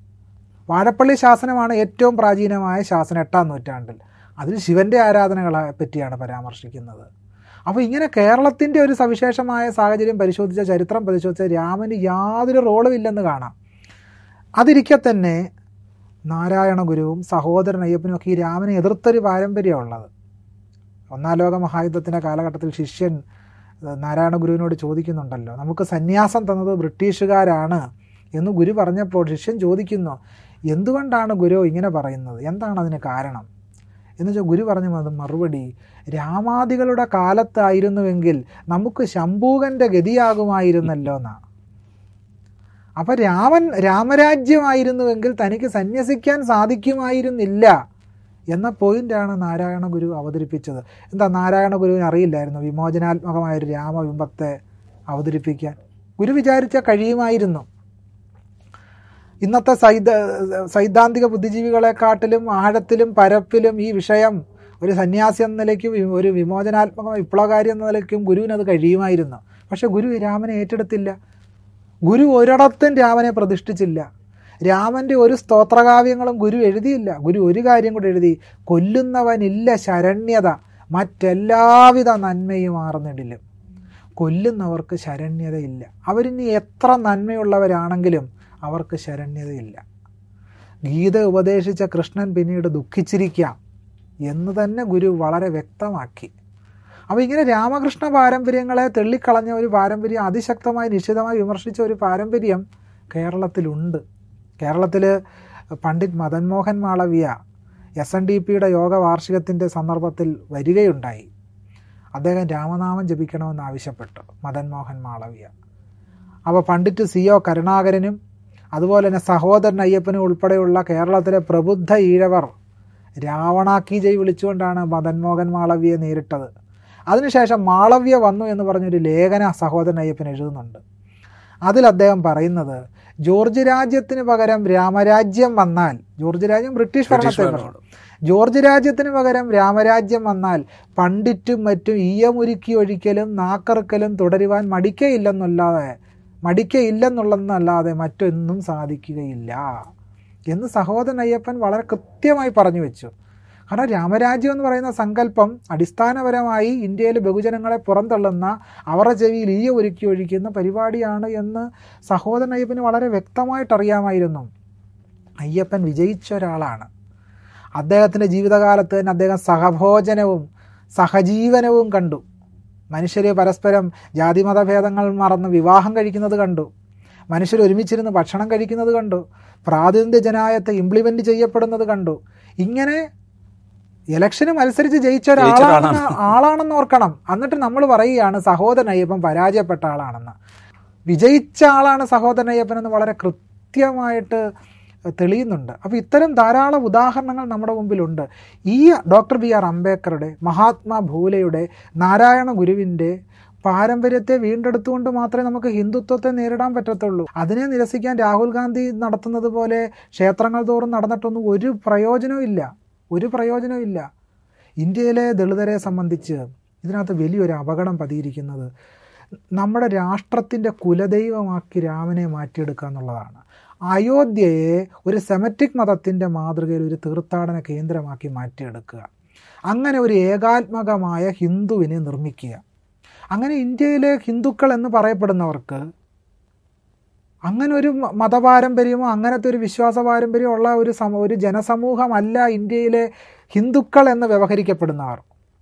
S2: വാഴപ്പള്ളി ശാസനമാണ് ഏറ്റവും പ്രാചീനമായ ശാസനം എട്ടാം നൂറ്റാണ്ടിൽ അതിൽ ശിവന്റെ ആരാധനകളെ പറ്റിയാണ് പരാമർശിക്കുന്നത് അപ്പോൾ ഇങ്ങനെ കേരളത്തിൻ്റെ ഒരു സവിശേഷമായ സാഹചര്യം പരിശോധിച്ച ചരിത്രം പരിശോധിച്ച രാമന് യാതൊരു റോളും ഇല്ലെന്ന് കാണാം അതിരിക്കെ തന്നെ നാരായണ ഗുരുവും സഹോദരൻ അയ്യപ്പനും ഒക്കെ ഈ രാമനെ എതിർത്തൊരു പാരമ്പര്യമുള്ളത് ഒന്നാം ലോക മഹായുദ്ധത്തിൻ്റെ കാലഘട്ടത്തിൽ ശിഷ്യൻ ഏഹ്, നാരായണ ഗുരുവിനോട് ചോദിക്കുന്നുണ്ടല്ലോ നമുക്ക് സന്യാസം തന്നത് ബ്രിട്ടീഷുകാരാണ് എന്ന് ഗുരു പറഞ്ഞപ്പോൾ ശിഷ്യൻ ചോദിക്കുന്നു എന്തുകൊണ്ടാണ് ഗുരു ഇങ്ങനെ പറയുന്നത് എന്താണ് അതിന് കാരണം എന്ന് വെച്ചാൽ ഗുരു പറഞ്ഞു അത് മറുപടി രാമാദികളുടെ കാലത്തായിരുന്നുവെങ്കിൽ നമുക്ക് ശംഭൂകന്റെ ഗതിയാകുമായിരുന്നല്ലോ എന്നാ അപ്പൊ രാമൻ രാമരാജ്യമായിരുന്നുവെങ്കിൽ തനിക്ക് സന്യസിക്കാൻ സാധിക്കുമായിരുന്നില്ല എന്ന പോയിന്റാണ് നാരായണ ഗുരു അവതരിപ്പിച്ചത് എന്താ നാരായണ ഗുരുവിന് അറിയില്ലായിരുന്നു വിമോചനാത്മകമായ ഒരു രാമബിംബത്തെ അവതരിപ്പിക്കാൻ ഗുരു വിചാരിച്ചാൽ കഴിയുമായിരുന്നു ഇന്നത്തെ സൈദ്ധ സൈദ്ധാന്തിക ബുദ്ധിജീവികളെക്കാട്ടിലും ആഴത്തിലും പരപ്പിലും ഈ വിഷയം ഒരു സന്യാസി എന്ന നിലയ്ക്കും വി- ഒരു വിമോചനാത്മക വിപ്ലവകാരി എന്ന നിലയ്ക്കും ഗുരുവിന് അത് കഴിയുമായിരുന്നു പക്ഷെ ഗുരു രാമനെ ഏറ്റെടുത്തില്ല ഗുരു ഒരിടത്തും രാമനെ പ്രതിഷ്ഠിച്ചില്ല രാമന്റെ ഒരു സ്തോത്രകാവ്യങ്ങളും ഗുരു എഴുതിയില്ല ഗുരു ഒരു കാര്യം കൂടെ എഴുതി കൊല്ലുന്നവനില്ല ശരണ്യത മറ്റെല്ലാവിധ നന്മയും ആർന്നിടിലും കൊല്ലുന്നവർക്ക് ശരണ്യതയില്ല അവരിനി എത്ര നന്മയുള്ളവരാണെങ്കിലും അവർക്ക് ശരണ്യതയില്ല ഗീത ഉപദേശിച്ച കൃഷ്ണൻ പിന്നീട് ദുഃഖിച്ചിരിക്കാം എന്ന് തന്നെ ഗുരു വളരെ വ്യക്തമാക്കി അപ്പോൾ ഇങ്ങനെ രാമകൃഷ്ണ പാരമ്പര്യങ്ങളെ തെള്ളിക്കളഞ്ഞ ഒരു പാരമ്പര്യം അതിശക്തമായി നിശ്ചിതമായി വിമർശിച്ച ഒരു പാരമ്പര്യം കേരളത്തിലുണ്ട് കേരളത്തിൽ Pandit Madan Mohan Malaviya S N D പിയുടെ യോഗ വാർഷികത്തിൻ്റെ സന്ദർഭത്തിൽ വരികയുണ്ടായി അദ്ദേഹം രാമനാമം ജപിക്കണമെന്ന് ആവശ്യപ്പെട്ടു മദൻ മോഹൻ മാളവിയ അപ്പോൾ പണ്ഡിറ്റ് സി ഒ കരുണാകരനും അതുപോലെ തന്നെ സഹോദരൻ അയ്യപ്പനും ഉൾപ്പെടെയുള്ള കേരളത്തിലെ പ്രബുദ്ധ ഈഴവർ രാവണാക്കി ജയ് വിളിച്ചുകൊണ്ടാണ് മദൻ മോഹൻ മാളവ്യയെ നേരിട്ടത് അതിനുശേഷം മാളവ്യ വന്നു എന്ന് പറഞ്ഞൊരു ലേഖന സഹോദരൻ അയ്യപ്പൻ എഴുതുന്നുണ്ട് അതിൽ അദ്ദേഹം പറയുന്നത് ജോർജ് രാജ്യത്തിന് പകരം രാമരാജ്യം വന്നാൽ ജോർജ് രാജ്യം ബ്രിട്ടീഷ് ഭരണത്തെ
S1: ഭരണമാണ്.
S2: ജോർജ് രാജ്യത്തിന് പകരം രാമരാജ്യം വന്നാൽ പണ്ടിറ്റും മറ്റും ഈയമുരുക്കി ഒഴിക്കലും നാക്കറുക്കലും തുടരുവാൻ മടിക്കയില്ലെന്നല്ലാതെ മടിക്കയില്ലെന്നുള്ളതെന്നല്ലാതെ മറ്റൊന്നും സാധിക്കുകയില്ല എന്ന് സഹോദരൻ അയ്യപ്പൻ വളരെ കൃത്യമായി പറഞ്ഞു വെച്ചു കാരണം രാമരാജ്യം എന്ന് പറയുന്ന സങ്കല്പം അടിസ്ഥാനപരമായി ഇന്ത്യയിലെ ബഹുജനങ്ങളെ പുറന്തള്ളുന്ന അവരുടെ ചെവിയിൽ ഈയ ഒരുക്കി ഒഴിക്കുന്ന പരിപാടിയാണ് എന്ന് സഹോദരൻ അയ്യപ്പന് വളരെ വ്യക്തമായിട്ട് അറിയാമായിരുന്നു അയ്യപ്പൻ വിജയിച്ച ഒരാളാണ് അദ്ദേഹത്തിൻ്റെ ജീവിതകാലത്ത് തന്നെ അദ്ദേഹം സഹഭോജനവും സഹജീവനവും കണ്ടു മനുഷ്യർ പരസ്പരം ജാതിമത ഭേദങ്ങൾ മറന്ന് വിവാഹം കഴിക്കുന്നത് കണ്ടു മനുഷ്യർ ഒരുമിച്ചിരുന്ന് ഭക്ഷണം കഴിക്കുന്നത് കണ്ടു പ്രാതിനിധ്യ ജനായത്തെ ഇംപ്ലിമെന്റ് ചെയ്യപ്പെടുന്നത് കണ്ടു ഇങ്ങനെ ഇലക്ഷന് മത്സരിച്ച് ജയിച്ച ഒരാളാണെന്ന് ആളാണെന്ന് ഓർക്കണം എന്നിട്ട് നമ്മൾ പറയുകയാണ് സഹോദരൻ അയ്യപ്പൻ പരാജയപ്പെട്ട ആളാണെന്ന് വിജയിച്ച ആളാണ് സഹോദരൻ അയ്യപ്പൻ എന്ന് വളരെ കൃത്യമായിട്ട് തെളിയുന്നുണ്ട് അപ്പോൾ ഇത്തരം ധാരാളം ഉദാഹരണങ്ങൾ നമ്മുടെ മുമ്പിലുണ്ട് ഈ ഡോക്ടർ ബി ആർ അംബേദ്കറുടെ മഹാത്മാ ഭൂലെയുടെ നാരായണ ഗുരുവിൻ്റെ പാരമ്പര്യത്തെ വീണ്ടെടുത്തുകൊണ്ട് മാത്രമേ നമുക്ക് ഹിന്ദുത്വത്തെ നേരിടാൻ പറ്റത്തുള്ളൂ അതിനെ നിരസിക്കാൻ രാഹുൽ ഗാന്ധി നടത്തുന്നത് പോലെ ക്ഷേത്രങ്ങൾ തോറും നടന്നിട്ടൊന്നും ഒരു പ്രയോജനവും ഇല്ല ഒരു പ്രയോജനവും ഇല്ല ഇന്ത്യയിലെ ദളിതരെ സംബന്ധിച്ച് ഇതിനകത്ത് വലിയൊരു അപകടം പതിയിരിക്കുന്നത് നമ്മുടെ രാഷ്ട്രത്തിൻ്റെ കുലദൈവമാക്കി രാമനെ മാറ്റിയെടുക്കുക എന്നുള്ളതാണ് അയോധ്യയെ ഒരു സെമറ്റിക് മതത്തിൻ്റെ മാതൃകയിൽ ഒരു തീർത്ഥാടന കേന്ദ്രമാക്കി മാറ്റിയെടുക്കുക അങ്ങനെ ഒരു ഏകാത്മകമായ ഹിന്ദുവിനെ നിർമ്മിക്കുക അങ്ങനെ ഇന്ത്യയിലെ ഹിന്ദുക്കൾ എന്ന് പറയപ്പെടുന്നവർക്ക് അങ്ങനെ ഒരു മ- മതപാരമ്പര്യമോ അങ്ങനത്തെ ഒരു വിശ്വാസ പാരമ്പര്യമോ ഉള്ള ഒരു സമ ഒരു ജനസമൂഹമല്ല ഇന്ത്യയിലെ ഹിന്ദുക്കൾ എന്ന് വ്യവഹരിക്കപ്പെടുന്നവർ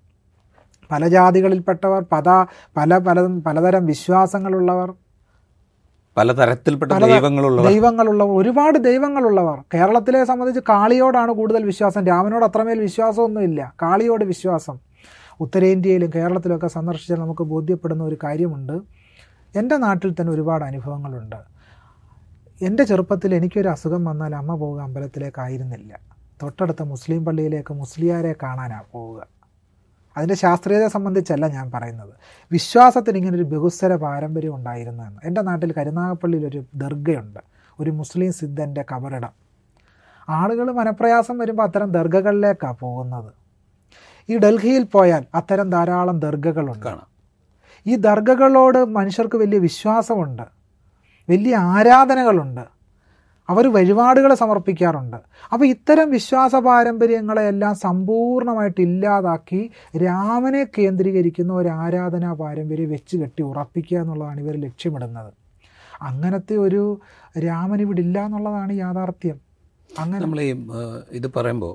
S2: പല ജാതികളിൽപ്പെട്ടവർ പല പല പല പലതരം വിശ്വാസങ്ങളുള്ളവർ
S1: പലതരത്തിൽപ്പെട്ട
S2: പല
S1: ദൈവങ്ങളുള്ളവർ
S2: ദൈവങ്ങളുള്ളവർ ഒരുപാട് ദൈവങ്ങളുള്ളവർ കേരളത്തിലെ സംബന്ധിച്ച് കാളിയോടാണ് കൂടുതൽ വിശ്വാസം രാമനോട് അത്രമേൽ വിശ്വാസമൊന്നുമില്ല കാളിയോട് വിശ്വാസം ഉത്തരേന്ത്യയിലും കേരളത്തിലൊക്കെ സന്ദർശിച്ചാൽ നമുക്ക് ബോധ്യപ്പെടുന്ന ഒരു കാര്യമുണ്ട് എൻ്റെ നാട്ടിൽ തന്നെ ഒരുപാട് അനുഭവങ്ങളുണ്ട് എൻ്റെ ചെറുപ്പത്തിൽ എനിക്കൊരു അസുഖം വന്നാൽ അമ്മ പോവുക അമ്പലത്തിലേക്കായിരുന്നില്ല തൊട്ടടുത്ത മുസ്ലിം പള്ളിയിലേക്ക് മുസ്ലിയാരെ കാണാനാണ് പോവുക അതിൻ്റെ ശാസ്ത്രീയതയെ സംബന്ധിച്ചല്ല ഞാൻ പറയുന്നത് വിശ്വാസത്തിന് ഇങ്ങനെ ഒരു ബഹുസ്വര പാരമ്പര്യം ഉണ്ടായിരുന്നു എന്ന് എൻ്റെ നാട്ടിൽ കരുനാഗപ്പള്ളിയിൽ ഒരു ദർഗയുണ്ട് ഒരു മുസ്ലിം സിദ്ധൻ്റെ കബറിടം ആളുകൾ മനപ്രയാസം വരുമ്പോൾ അത്തരം ദർഗകളിലേക്കാണ് പോകുന്നത് ഈ ഡൽഹിയിൽ പോയാൽ അത്തരം ധാരാളം ദർഗകളുണ്ട്
S1: കാണാം
S2: ഈ ദർഗകളോട് മനുഷ്യർക്ക് വലിയ വിശ്വാസമുണ്ട് വലിയ ആരാധനകളുണ്ട് അവർ വഴിപാടുകൾ സമർപ്പിക്കാറുണ്ട് അപ്പോൾ ഇത്തരം വിശ്വാസ പാരമ്പര്യങ്ങളെല്ലാം സമ്പൂർണ്ണമായിട്ട് ഇല്ലാതാക്കി രാമനെ കേന്ദ്രീകരിക്കുന്ന ഒരു ആരാധനാ പാരമ്പര്യം വെച്ച് കെട്ടി ഉറപ്പിക്കുക എന്നുള്ളതാണ് ഇവർ ലക്ഷ്യമിടുന്നത് അങ്ങനത്തെ ഒരു രാമൻ ഇവിടെ ഇല്ല എന്നുള്ളതാണ് യാഥാർത്ഥ്യം അങ്ങനെ
S1: നമ്മൾ ഈ ഏഹ്, ഇത് പറയുമ്പോൾ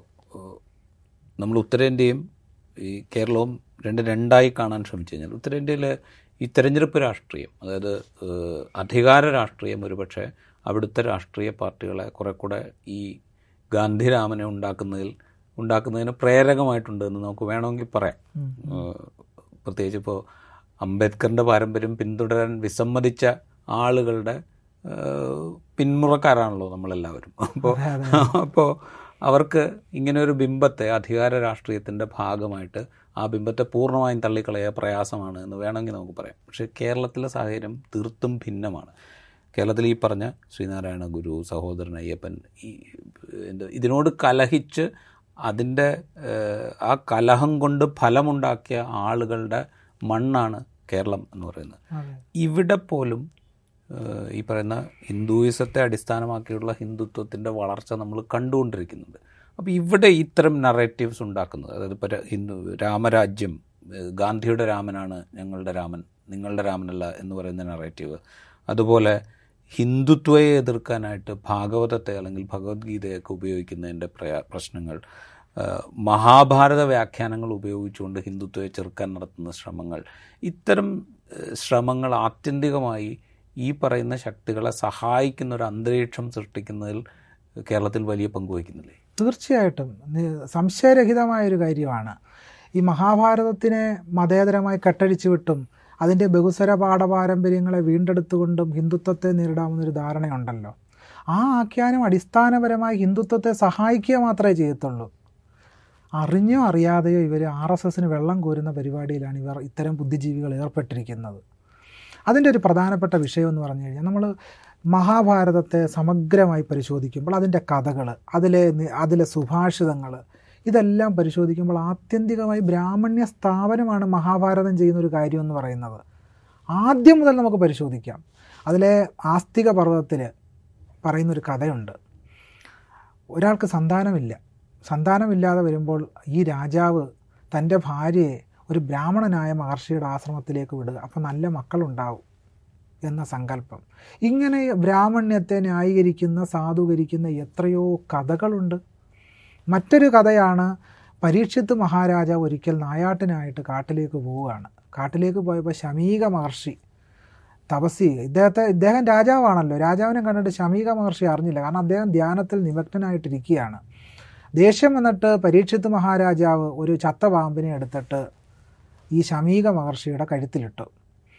S1: നമ്മൾ ഉത്തരേന്ത്യയും ഈ കേരളവും രണ്ട് രണ്ടായി കാണാൻ ശ്രമിച്ചു കഴിഞ്ഞാൽ ഉത്തരേന്ത്യയിൽ ഈ തെരഞ്ഞെടുപ്പ് രാഷ്ട്രീയം അതായത് ഏഹ്, അധികാര രാഷ്ട്രീയം ഒരുപക്ഷെ അവിടുത്തെ രാഷ്ട്രീയ പാർട്ടികളെ കുറെ കൂടെ ഈ ഗാന്ധിരാമനെ ഉണ്ടാക്കുന്നതിൽ ഉണ്ടാക്കുന്നതിന് പ്രേരകമായിട്ടുണ്ട് എന്ന് നമുക്ക് വേണമെങ്കിൽ പറയാം
S2: ഉം.
S1: ഏഹ്, പ്രത്യേകിച്ച് ഇപ്പോൾ അംബേദ്കറിൻ്റെ പാരമ്പര്യം പിന്തുടരാൻ വിസമ്മതിച്ച ആളുകളുടെ ഏഹ്, പിന്മുറക്കാരാണല്ലോ നമ്മളെല്ലാവരും അപ്പോൾ അപ്പോൾ അവർക്ക് ഇങ്ങനെ ഒരു ബിംബത്തെ അധികാര രാഷ്ട്രീയത്തിൻ്റെ ഭാഗമായിട്ട് ആ ബിംബത്തെ പൂർണ്ണമായും തള്ളിക്കളയ പ്രയാസമാണ് എന്ന് വേണമെങ്കിൽ നമുക്ക് പറയാം പക്ഷേ കേരളത്തിലെ സാഹചര്യം തീർത്തും ഭിന്നമാണ് കേരളത്തിൽ ഈ പറഞ്ഞ ശ്രീനാരായണ ഗുരു സഹോദരൻ അയ്യപ്പൻ ഈ എന്ത് ഇതിനോട് കലഹിച്ച് അതിൻ്റെ ഏഹ്, ആ കലഹം കൊണ്ട് ഫലമുണ്ടാക്കിയ ആളുകളുടെ മണ്ണാണ് കേരളം എന്ന് പറയുന്നത്
S2: അതെ
S1: ഇവിടെ പോലും ഏഹ്, ഈ പറയുന്ന ഹിന്ദുയിസത്തെ അടിസ്ഥാനമാക്കിയുള്ള ഹിന്ദുത്വത്തിൻ്റെ വളർച്ച നമ്മൾ കണ്ടുകൊണ്ടിരിക്കുന്നുണ്ട് അപ്പോൾ ഇവിടെ ഇത്തരം നറേറ്റീവ്സ് ഉണ്ടാക്കുന്നത് അതായത് ഇപ്പോൾ ഹിന്ദു രാമരാജ്യം ഏഹ്, ഗാന്ധിയുടെ രാമനാണ് ഞങ്ങളുടെ രാമൻ നിങ്ങളുടെ രാമനല്ല എന്ന് പറയുന്ന നറേറ്റീവ് അതുപോലെ ഹിന്ദുത്വയെ എതിർക്കാനായിട്ട് ഭാഗവതത്തെ അല്ലെങ്കിൽ ഭഗവത്ഗീതയൊക്കെ ഉപയോഗിക്കുന്നതിൻ്റെ പ്രയാ പ്രശ്നങ്ങൾ ഏഹ്, മഹാഭാരത വ്യാഖ്യാനങ്ങൾ ഉപയോഗിച്ചുകൊണ്ട് ഹിന്ദുത്വയെ ചെറുക്കാൻ നടത്തുന്ന ശ്രമങ്ങൾ ഇത്തരം ഏഹ്, ശ്രമങ്ങൾ ആത്യന്തികമായി ഈ പറയുന്ന ശക്തികളെ സഹായിക്കുന്ന ഒരു അന്തരീക്ഷം സൃഷ്ടിക്കുന്നതിൽ കേരളത്തിൽ വലിയ പങ്ക് വഹിക്കുന്നില്ലേ
S2: തീർച്ചയായിട്ടും നി- സംശയരഹിതമായ ഒരു കാര്യമാണ് ഈ മഹാഭാരതത്തിനെ മതേതരമായി കെട്ടഴിച്ചു വിട്ടും അതിൻ്റെ ബഹുസ്വര പാഠപാരമ്പര്യങ്ങളെ വീണ്ടെടുത്തുകൊണ്ടും ഹിന്ദുത്വത്തെ നേരിടാമെന്നൊരു ധാരണയുണ്ടല്ലോ ആ ആഖ്യാനം അടിസ്ഥാനപരമായി ഹിന്ദുത്വത്തെ സഹായിക്കുക മാത്രമേ ചെയ്യത്തുള്ളൂ അറിഞ്ഞോ അറിയാതെയോ ഇവർ ആർ എസ് എസിന് വെള്ളം കോരുന്ന പരിപാടിയിലാണ് ഇവർ ഇത്തരം ബുദ്ധിജീവികൾ ഏർപ്പെട്ടിരിക്കുന്നത് അതിൻ്റെ ഒരു പ്രധാനപ്പെട്ട വിഷയം എന്ന് പറഞ്ഞു കഴിഞ്ഞാൽ നമ്മൾ മഹാഭാരതത്തെ സമഗ്രമായി പരിശോധിക്കുമ്പോൾ അതിൻ്റെ കഥകൾ അതിലെ നി- അതിലെ സുഭാഷിതങ്ങൾ ഇതെല്ലാം പരിശോധിക്കുമ്പോൾ ആത്യന്തികമായി ബ്രാഹ്മണ്യ സ്ഥാപനമാണ് മഹാഭാരതം ചെയ്യുന്ന ഒരു കാര്യം എന്ന് പറയുന്നത് ആദ്യം മുതൽ നമുക്ക് പരിശോധിക്കാം അതിലെ ആസ്തിക പർവ്വതത്തിൽ പറയുന്നൊരു കഥയുണ്ട് ഒരാൾക്ക് സന്താനമില്ല സന്താനമില്ലാതെ വരുമ്പോൾ ഈ രാജാവ് തൻ്റെ ഭാര്യയെ ഒരു ബ്രാഹ്മണനായ മഹർഷിയുടെ ആശ്രമത്തിലേക്ക് വിടുക അപ്പോൾ നല്ല മക്കളുണ്ടാവും എന്ന സങ്കല്പം ഇങ്ങനെ ബ്രാഹ്മണ്യത്തെ ന്യായീകരിക്കുന്ന സാധൂകരിക്കുന്ന എത്രയോ കഥകളുണ്ട് മറ്റൊരു കഥയാണ് പരീക്ഷിത്ത് മഹാരാജാവ് ഒരിക്കൽ നായാട്ടിനായിട്ട് കാട്ടിലേക്ക് പോവുകയാണ് കാട്ടിലേക്ക് പോയപ്പോൾ ശമീക മഹർഷി തപസ്സി ഇദ്ദേഹത്തെ ഇദ്ദേഹം രാജാവാണല്ലോ രാജാവിനെ കണ്ടിട്ട് ശമീക മഹർഷി അറിഞ്ഞില്ല കാരണം അദ്ദേഹം ധ്യാനത്തിൽ നിമഗ്നനായിട്ടിരിക്കുകയാണ് ദേഷ്യം വന്നിട്ട് പരീക്ഷിത്ത് മഹാരാജാവ് ഒരു ചത്ത പാമ്പിനെ എടുത്തിട്ട് ഈ ശമീക മഹർഷിയുടെ കഴുത്തിലിട്ടു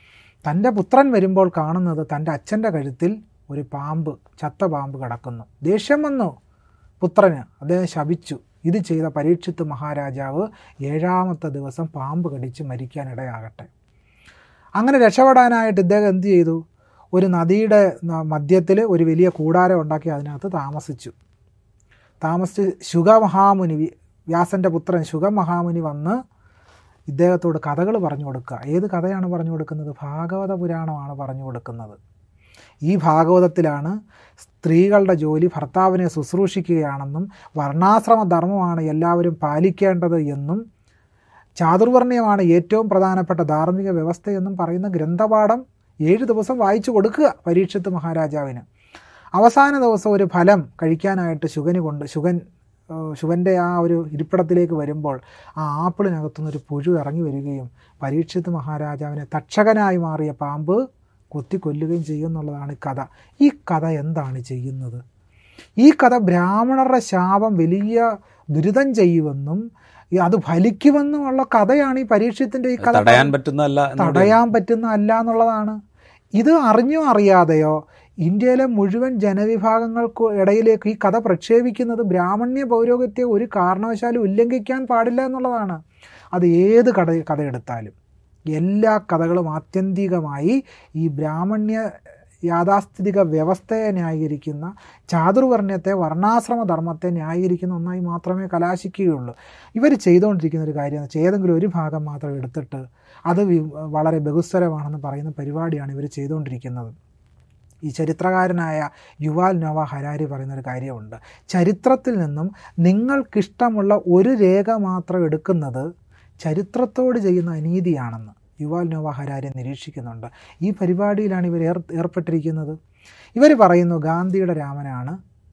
S2: തൻ്റെ പുത്രൻ വരുമ്പോൾ കാണുന്നത് തൻ്റെ അച്ഛൻ്റെ കഴുത്തിൽ ഒരു പാമ്പ് ചത്ത പാമ്പ് കിടക്കുന്നു ദേഷ്യം വന്നു പുത്രന് അദ്ദേഹം ശപിച്ചു ഇത് ചെയ്ത പരീക്ഷിത്ത് മഹാരാജാവ് ഏഴാമത്തെ ദിവസം പാമ്പ് കടിച്ച് മരിക്കാനിടയാകട്ടെ അങ്ങനെ രക്ഷപ്പെടാനായിട്ട് ഇദ്ദേഹം എന്ത് ചെയ്തു ഒരു നദിയുടെ മധ്യത്തിൽ ഒരു വലിയ കൂടാരം ഉണ്ടാക്കി അതിനകത്ത് താമസിച്ചു താമസിച്ച് ശുഗമഹാമുനി വി- വ്യാസൻ്റെ പുത്രൻ ശുഗമഹാമുനി വന്ന് ഇദ്ദേഹത്തോട് കഥകൾ പറഞ്ഞു കൊടുക്കുക ഏത് കഥയാണ് പറഞ്ഞു കൊടുക്കുന്നത് ഭാഗവത പുരാണമാണ് പറഞ്ഞു കൊടുക്കുന്നത് ഈ ഭാഗവതത്തിലാണ് സ്ത്രീകളുടെ ജോലി ഭർത്താവിനെ ശുശ്രൂഷിക്കുകയാണെന്നും വർണ്ണാശ്രമ ധർമ്മമാണ് എല്ലാവരും പാലിക്കേണ്ടത് എന്നും ചാതുർവർണ്ണയമാണ് ഏറ്റവും പ്രധാനപ്പെട്ട ധാർമ്മിക വ്യവസ്ഥയെന്നും പറയുന്ന ഗ്രന്ഥപാഠം ഏഴ് ദിവസം വായിച്ചു കൊടുക്കുക പരീക്ഷത്ത് മഹാരാജാവിന് അവസാന ദിവസം ഒരു ഫലം കഴിക്കാനായിട്ട് ശുഗന് കൊണ്ട് ശുഗൻ ഏഹ് ശുഗൻ്റെ ആ ഒരു ഇരിപ്പിടത്തിലേക്ക് വരുമ്പോൾ ആ ആപ്പിളിനകത്തുനിന്ന് ഒരു പുഴു ഇറങ്ങി വരികയും പരീക്ഷിത്ത് മഹാരാജാവിനെ തക്ഷകനായി മാറിയ പാമ്പ് കൊത്തി കൊല്ലുകയും ചെയ്യുമെന്നുള്ളതാണ് ഈ കഥ ഈ കഥ എന്താണ് ചെയ്യുന്നത് ഈ കഥ ബ്രാഹ്മണരുടെ ശാപം വലിയ ദുരിതം ചെയ്യുമെന്നും ഈ അത് ഫലിക്കുമെന്നുമുള്ള കഥയാണ് ഈ പരീക്ഷത്തിൻ്റെ ഈ കഥ
S1: തടയാൻ പറ്റുന്നതല്ല എന്ന്
S2: തടയാൻ പറ്റുന്ന അല്ല എന്നുള്ളതാണ് ഇത് അറിഞ്ഞോ അറിയാതെയോ ഇന്ത്യയിലെ മുഴുവൻ ജനവിഭാഗങ്ങൾക്ക് ഇടയിലേക്ക് ഈ കഥ പ്രക്ഷേപിക്കുന്നത് ബ്രാഹ്മണ്യ പൗരോഗത്യെ ഒരു കാരണവശാലും ഉല്ലംഘിക്കാൻ പാടില്ല എന്നുള്ളതാണ് അത് ഏത് കഥ കഥയെടുത്താലും എല്ലാ കഥകളും ആത്യന്തികമായി ഈ ബ്രാഹ്മണ്യ യാഥാസ്ഥിതിക വ്യവസ്ഥയെ ന്യായീകരിക്കുന്ന ചാതുർവർണ്ണയത്തെ വർണ്ണാശ്രമ ധർമ്മത്തെ ന്യായീകരിക്കുന്ന ഒന്നായി മാത്രമേ കലാശിക്കുകയുള്ളൂ ഇവർ ചെയ്തുകൊണ്ടിരിക്കുന്ന ഒരു കാര്യം എന്ന് വെച്ചാൽ ഏതെങ്കിലും ഒരു ഭാഗം മാത്രം എടുത്തിട്ട് അത് വി- വളരെ ബഹുസ്വരമാണെന്ന് പറയുന്ന പരിപാടിയാണ് ഇവർ ചെയ്തുകൊണ്ടിരിക്കുന്നത് ഈ ചരിത്രകാരനായ യുവാൽ നോവ ഹരാരി പറയുന്ന ഒരു കാര്യമുണ്ട് ചരിത്രത്തിൽ നിന്നും നിങ്ങൾക്കിഷ്ടമുള്ള ഒരു രേഖ മാത്രം എടുക്കുന്നത് ചരിത്രത്തോട് ചെയ്യുന്ന അനീതിയാണെന്ന് യുവാൽ നോവ ഹരാരെ നിരീക്ഷിക്കുന്നുണ്ട് ഈ പരിപാടിയിലാണ് ഇവർ ഏർ ഏർപ്പെട്ടിരിക്കുന്നത് ഇവർ പറയുന്നു ഗാന്ധിയുടെ രാമനാണ്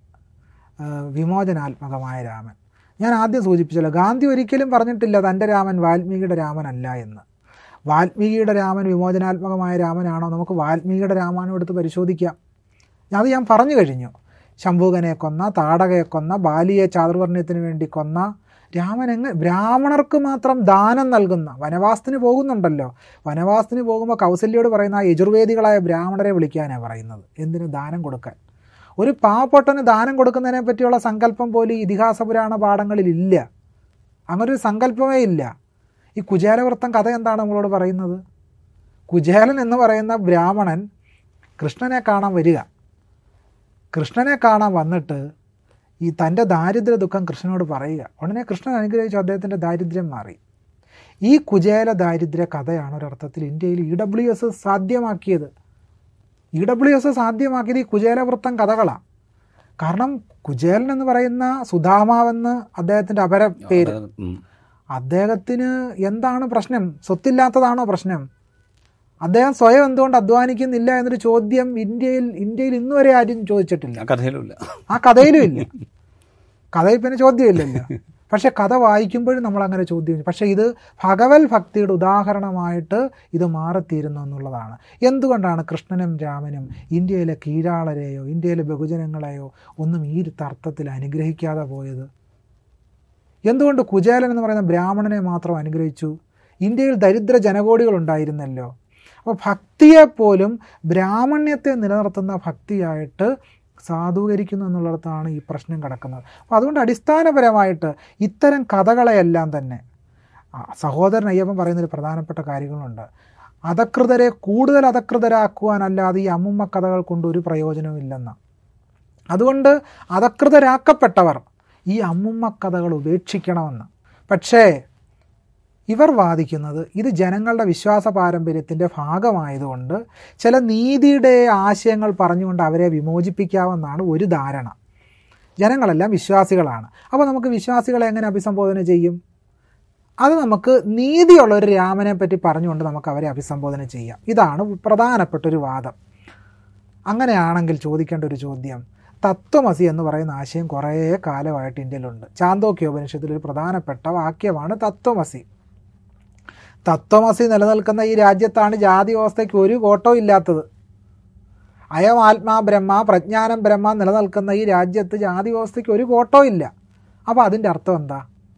S2: ആ, വിമോചനാത്മകമായ രാമൻ ഞാൻ ആദ്യം സൂചിപ്പിച്ചല്ലോ ഗാന്ധി ഒരിക്കലും പറഞ്ഞിട്ടില്ല തൻ്റെ രാമൻ വാൽമീകിയുടെ രാമനല്ല എന്ന് വാൽമീകിയുടെ രാമൻ വിമോചനാത്മകമായ രാമനാണോ നമുക്ക് വാൽമീകിയുടെ രാമായണം എടുത്ത് പരിശോധിക്കാം അത് ഞാൻ പറഞ്ഞു കഴിഞ്ഞു ശംഭൂകനെ കൊന്ന താടകയെ കൊന്ന ബാലിയെ ചാതുർവർണ്ണയത്തിന് വേണ്ടി കൊന്ന രാമൻ എങ്ങ ബ്രാഹ്മണർക്ക് മാത്രം ദാനം നൽകുന്ന വനവാസത്തിന് പോകുന്നുണ്ടല്ലോ വനവാസത്തിന് പോകുമ്പോൾ കൗസല്യോട് പറയുന്ന ആ യജുർവേദികളായ ബ്രാഹ്മണരെ വിളിക്കാനാണ് പറയുന്നത് എന്തിനു ദാനം കൊടുക്കാൻ ഒരു പാവപ്പെട്ടന് ദാനം കൊടുക്കുന്നതിനെ പറ്റിയുള്ള സങ്കല്പം പോലും ഈ ഇതിഹാസ പുരാണ പാഠങ്ങളിൽ ഇല്ല അങ്ങനൊരു സങ്കല്പമേ ഇല്ല ഈ കുചേലവൃത്തം കഥ എന്താണ് നമ്മളോട് പറയുന്നത് കുചേലൻ എന്ന് പറയുന്ന ബ്രാഹ്മണൻ കൃഷ്ണനെ കാണാൻ വരിക കൃഷ്ണനെ കാണാൻ വന്നിട്ട് ഈ തൻ്റെ ദാരിദ്ര്യ ദുഃഖം കൃഷ്ണനോട് പറയുക ഉടനെ കൃഷ്ണൻ അനുഗ്രഹിച്ചു അദ്ദേഹത്തിൻ്റെ ദാരിദ്ര്യം മാറി ഈ കുചേല ദാരിദ്ര്യ കഥയാണ് ഒരർത്ഥത്തിൽ ഇന്ത്യയിൽ ഇ ഡബ്ല്യു എസ് സാധ്യമാക്കിയത് ഇ ഡബ്ല്യു എസ് സാധ്യമാക്കിയത് ഈ കുചേലവൃത്തം കഥകളാണ് കാരണം കുചേലൻ എന്ന് പറയുന്ന സുധാമാവെന്ന് അദ്ദേഹത്തിൻ്റെ അപര പേര്
S1: ഉം.
S2: അദ്ദേഹത്തിന് എന്താണ് പ്രശ്നം സ്വത്തില്ലാത്തതാണോ പ്രശ്നം അദ്ദേഹം സ്വയം എന്തുകൊണ്ട് അധ്വാനിക്കുന്നില്ല എന്നൊരു ചോദ്യം ഇന്ത്യയിൽ ഇന്ത്യയിൽ ഇന്ന് വരെ ആരും ചോദിച്ചിട്ടില്ല
S1: ആ കഥയിലുമില്ല
S2: ആ കഥയിലും ഇല്ല കഥയിൽ പിന്നെ ചോദ്യമില്ലല്ലോ പക്ഷെ കഥ വായിക്കുമ്പോഴും നമ്മൾ അങ്ങനെ ചോദ്യം പക്ഷെ ഇത് ഭഗവത് ഭക്തിയുടെ ഉദാഹരണമായിട്ട് ഇത് മാറിത്തീരുന്നു എന്നുള്ളതാണ് എന്തുകൊണ്ടാണ് കൃഷ്ണനും രാമനും ഇന്ത്യയിലെ കീഴാളരെയോ ഇന്ത്യയിലെ ബഹുജനങ്ങളെയോ ഒന്നും ഈ ഒരു അർത്ഥത്തിൽ അനുഗ്രഹിക്കാതെ പോയത് എന്തുകൊണ്ട് കുചേലൻ എന്ന് പറയുന്ന ബ്രാഹ്മണനെ മാത്രം അനുഗ്രഹിച്ചു ഇന്ത്യയിൽ ദരിദ്ര ജനകോടികൾ ഉണ്ടായിരുന്നല്ലോ അപ്പോൾ ഭക്തിയെപ്പോലും ബ്രാഹ്മണ്യത്തെ നിലനിർത്തുന്ന ഭക്തിയായിട്ട് സാധൂകരിക്കുന്നു എന്നുള്ളിടത്താണ് ഈ പ്രശ്നം കിടക്കുന്നത് അപ്പോൾ അതുകൊണ്ട് അടിസ്ഥാനപരമായിട്ട് ഇത്തരം കഥകളെയെല്ലാം തന്നെ ആ, സഹോദരൻ അയ്യപ്പൻ പറയുന്നൊരു പ്രധാനപ്പെട്ട കാര്യങ്ങളുണ്ട് അധകൃതരെ കൂടുതൽ അധകൃതരാക്കുവാനല്ലാതെ ഈ അമ്മുമ്മ കഥകൾ കൊണ്ട് ഒരു പ്രയോജനവും ഇല്ലെന്ന് അതുകൊണ്ട് അധകൃതരാക്കപ്പെട്ടവർ ഈ അമ്മുമ്മ കഥകൾ ഉപേക്ഷിക്കണമെന്ന് പക്ഷേ ഇവർ വാദിക്കുന്നത് ഇത് ജനങ്ങളുടെ വിശ്വാസ പാരമ്പര്യത്തിൻ്റെ ഭാഗമായതുകൊണ്ട് ചില നീതിയുടെ ആശയങ്ങൾ പറഞ്ഞുകൊണ്ട് അവരെ വിമോചിപ്പിക്കാമെന്നാണ് ഒരു ധാരണ ജനങ്ങളെല്ലാം വിശ്വാസികളാണ് അപ്പോൾ നമുക്ക് വിശ്വാസികളെ എങ്ങനെ അഭിസംബോധന ചെയ്യും അത് നമുക്ക് നീതിയുള്ള ഒരു രാമനെ പറ്റി പറഞ്ഞുകൊണ്ട് നമുക്ക് അവരെ അഭിസംബോധന ചെയ്യാം ഇതാണ് പ്രധാനപ്പെട്ട ഒരു വാദം അങ്ങനെയാണെങ്കിൽ ചോദിക്കേണ്ട ഒരു ചോദ്യം തത്വമസി എന്ന് പറയുന്ന ആശയം കുറേ കാലമായിട്ട് ഇന്ത്യയിലുണ്ട് ചാന്തോക്യോപനിഷത്തിൽ ഒരു പ്രധാനപ്പെട്ട വാക്യമാണ് തത്വമസി തത്വമസി നിലനിൽക്കുന്ന ഈ രാജ്യത്താണ് ജാതി വ്യവസ്ഥയ്ക്ക് ഒരു കോട്ടവും ഇല്ലാത്തത് അയം ആത്മാ ബ്രഹ്മ പ്രജ്ഞാനം ബ്രഹ്മ നിലനിൽക്കുന്ന ഈ രാജ്യത്ത് ജാതി വ്യവസ്ഥയ്ക്ക് ഒരു കോട്ടവും ഇല്ല അപ്പോൾ അതിൻ്റെ അർത്ഥം എന്താ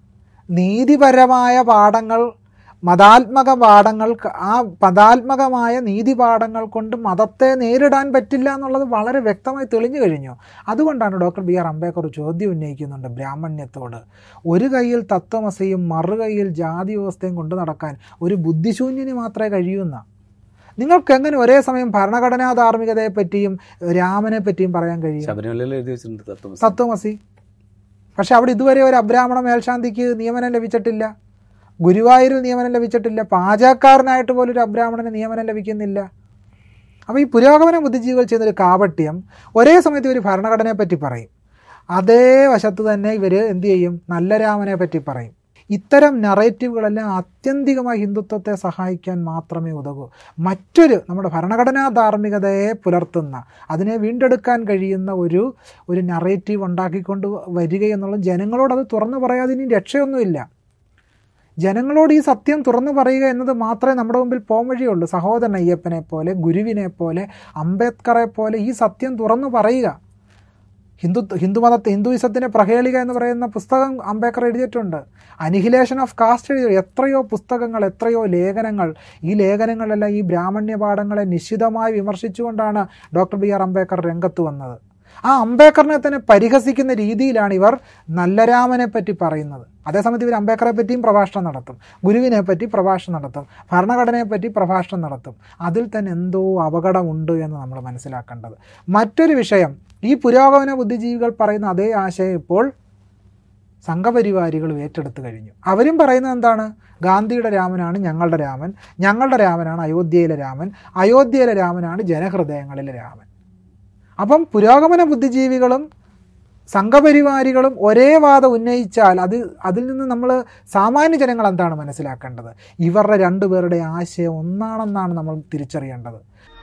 S2: നീതിപരമായ പാഠങ്ങൾ മതാത്മക പാഠങ്ങൾ ആ മതാത്മകമായ നീതി പാഠങ്ങൾ കൊണ്ട് മതത്തെ നേരിടാൻ പറ്റില്ല എന്നുള്ളത് വളരെ വ്യക്തമായി തെളിഞ്ഞു കഴിഞ്ഞു അതുകൊണ്ടാണ് ഡോക്ടർ ബി ആർ അംബേദ്കർ ഒരു ചോദ്യം ഉന്നയിക്കുന്നുണ്ട് ബ്രാഹ്മണ്യത്തോട് ഒരു കയ്യിൽ തത്വമസയും മറുകൈയിൽ ജാതി വ്യവസ്ഥയും കൊണ്ടു നടക്കാൻ ഒരു ബുദ്ധിശൂന്യന് മാത്രമേ കഴിയൂന്ന നിങ്ങൾക്ക് എങ്ങനെ ഒരേ സമയം ഭരണഘടനാ ധാർമ്മികതയെ പറ്റിയും രാമനെ പറ്റിയും പറയാൻ കഴിയും
S1: ശബരിമലയിൽ എഴുതി വെച്ചിട്ടുണ്ട് തത്വമസി
S2: തത്വമസി പക്ഷെ അവിടെ ഇതുവരെ ഒരു അബ്രാഹ്മണ മേൽശാന്തിക്ക് നിയമനം ലഭിച്ചിട്ടില്ല ഗുരുവായൂരിൽ നിയമനം ലഭിച്ചിട്ടില്ല പാചകക്കാരനായിട്ട് പോലും ഒരു അബ്രാഹ്മണന് നിയമനം ലഭിക്കുന്നില്ല അപ്പോൾ ഈ പുരോഗമന ബുദ്ധിജീവികൾ ചെയ്യുന്നൊരു കാപട്യം ഒരേ സമയത്ത് ഇവർ ഭരണഘടനയെ പറ്റി പറയും അതേ വശത്ത് തന്നെ ഇവർ എന്ത് ചെയ്യും നല്ല രാമനെ പറ്റി പറയും ഇത്തരം നറേറ്റീവുകളെല്ലാം ആത്യന്തികമായി ഹിന്ദുത്വത്തെ സഹായിക്കാൻ മാത്രമേ ഉതകൂ മറ്റൊരു നമ്മുടെ ഭരണഘടനാ ധാർമ്മികതയെ പുലർത്തുന്ന അതിനെ വീണ്ടെടുക്കാൻ കഴിയുന്ന ഒരു ഒരു നറേറ്റീവ് ഉണ്ടാക്കിക്കൊണ്ട് വരിക എന്നുള്ളത് ജനങ്ങളോട് അത് തുറന്നു പറയാതെ ഇനി രക്ഷയൊന്നുമില്ല ജനങ്ങളോട് ഈ സത്യം തുറന്നു പറയുക എന്നത് മാത്രമേ നമ്മുടെ മുമ്പിൽ പോം വഴിയുള്ളൂ സഹോദരൻ അയ്യപ്പനെ പോലെ ഗുരുവിനെ പോലെ അംബേദ്കറെ പോലെ ഈ സത്യം തുറന്നു പറയുക ഹിന്ദു ഹിന്ദുമതത്തെ ഹിന്ദുയിസത്തിൻ്റെ പ്രഹേളിക എന്ന് പറയുന്ന പുസ്തകം അംബേദ്കർ എഴുതിയിട്ടുണ്ട് അനിഹിലേഷൻ ഓഫ് കാസ്റ്റ് എഴുതി എത്രയോ പുസ്തകങ്ങൾ എത്രയോ ലേഖനങ്ങൾ ഈ ലേഖനങ്ങളെല്ലാം ഈ ബ്രാഹ്മണ്യ പാഠങ്ങളെ നിശ്ചിതമായി വിമർശിച്ചുകൊണ്ടാണ് ഡോക്ടർ ബി ആർ അംബേദ്കർ രംഗത്ത് വന്നത് ആ അംബേദ്കറിനെ തന്നെ പരിഹസിക്കുന്ന രീതിയിലാണ് ഇവർ നല്ല രാമനെ പറ്റി പറയുന്നത് അതേസമയത്ത് ഇവർ അംബേദ്കറെ പറ്റിയും പ്രഭാഷണം നടത്തും ഗുരുവിനെ പറ്റി പ്രഭാഷണം നടത്തും ഭരണഘടനയെ പറ്റി പ്രഭാഷണം നടത്തും അതിൽ തന്നെ എന്തോ അപകടമുണ്ട് എന്ന് നമ്മൾ മനസ്സിലാക്കേണ്ടത് മറ്റൊരു വിഷയം ഈ പുരോഗമന ബുദ്ധിജീവികൾ പറയുന്ന അതേ ആശയം ഇപ്പോൾ സംഘപരിവാരികൾ ഏറ്റെടുത്തു കഴിഞ്ഞു അവരും പറയുന്നത് എന്താണ് ഗാന്ധിയുടെ രാമനാണ് ഞങ്ങളുടെ രാമൻ ഞങ്ങളുടെ രാമനാണ് അയോധ്യയിലെ രാമൻ അയോധ്യയിലെ രാമനാണ് ജനഹൃദയങ്ങളിലെ രാമൻ അപ്പം പുരോഗമന ബുദ്ധിജീവികളും സംഘപരിവാരികളും ഒരേ വാദം ഉന്നയിച്ചാൽ അത് അതിൽ നിന്ന് നമ്മൾ സാമാന്യ ജനങ്ങൾ എന്താണ് മനസ്സിലാക്കേണ്ടത് ഇവരുടെ രണ്ടുപേരുടെ ആശയം ഒന്നാണെന്നാണ് നമ്മൾ തിരിച്ചറിയേണ്ടത്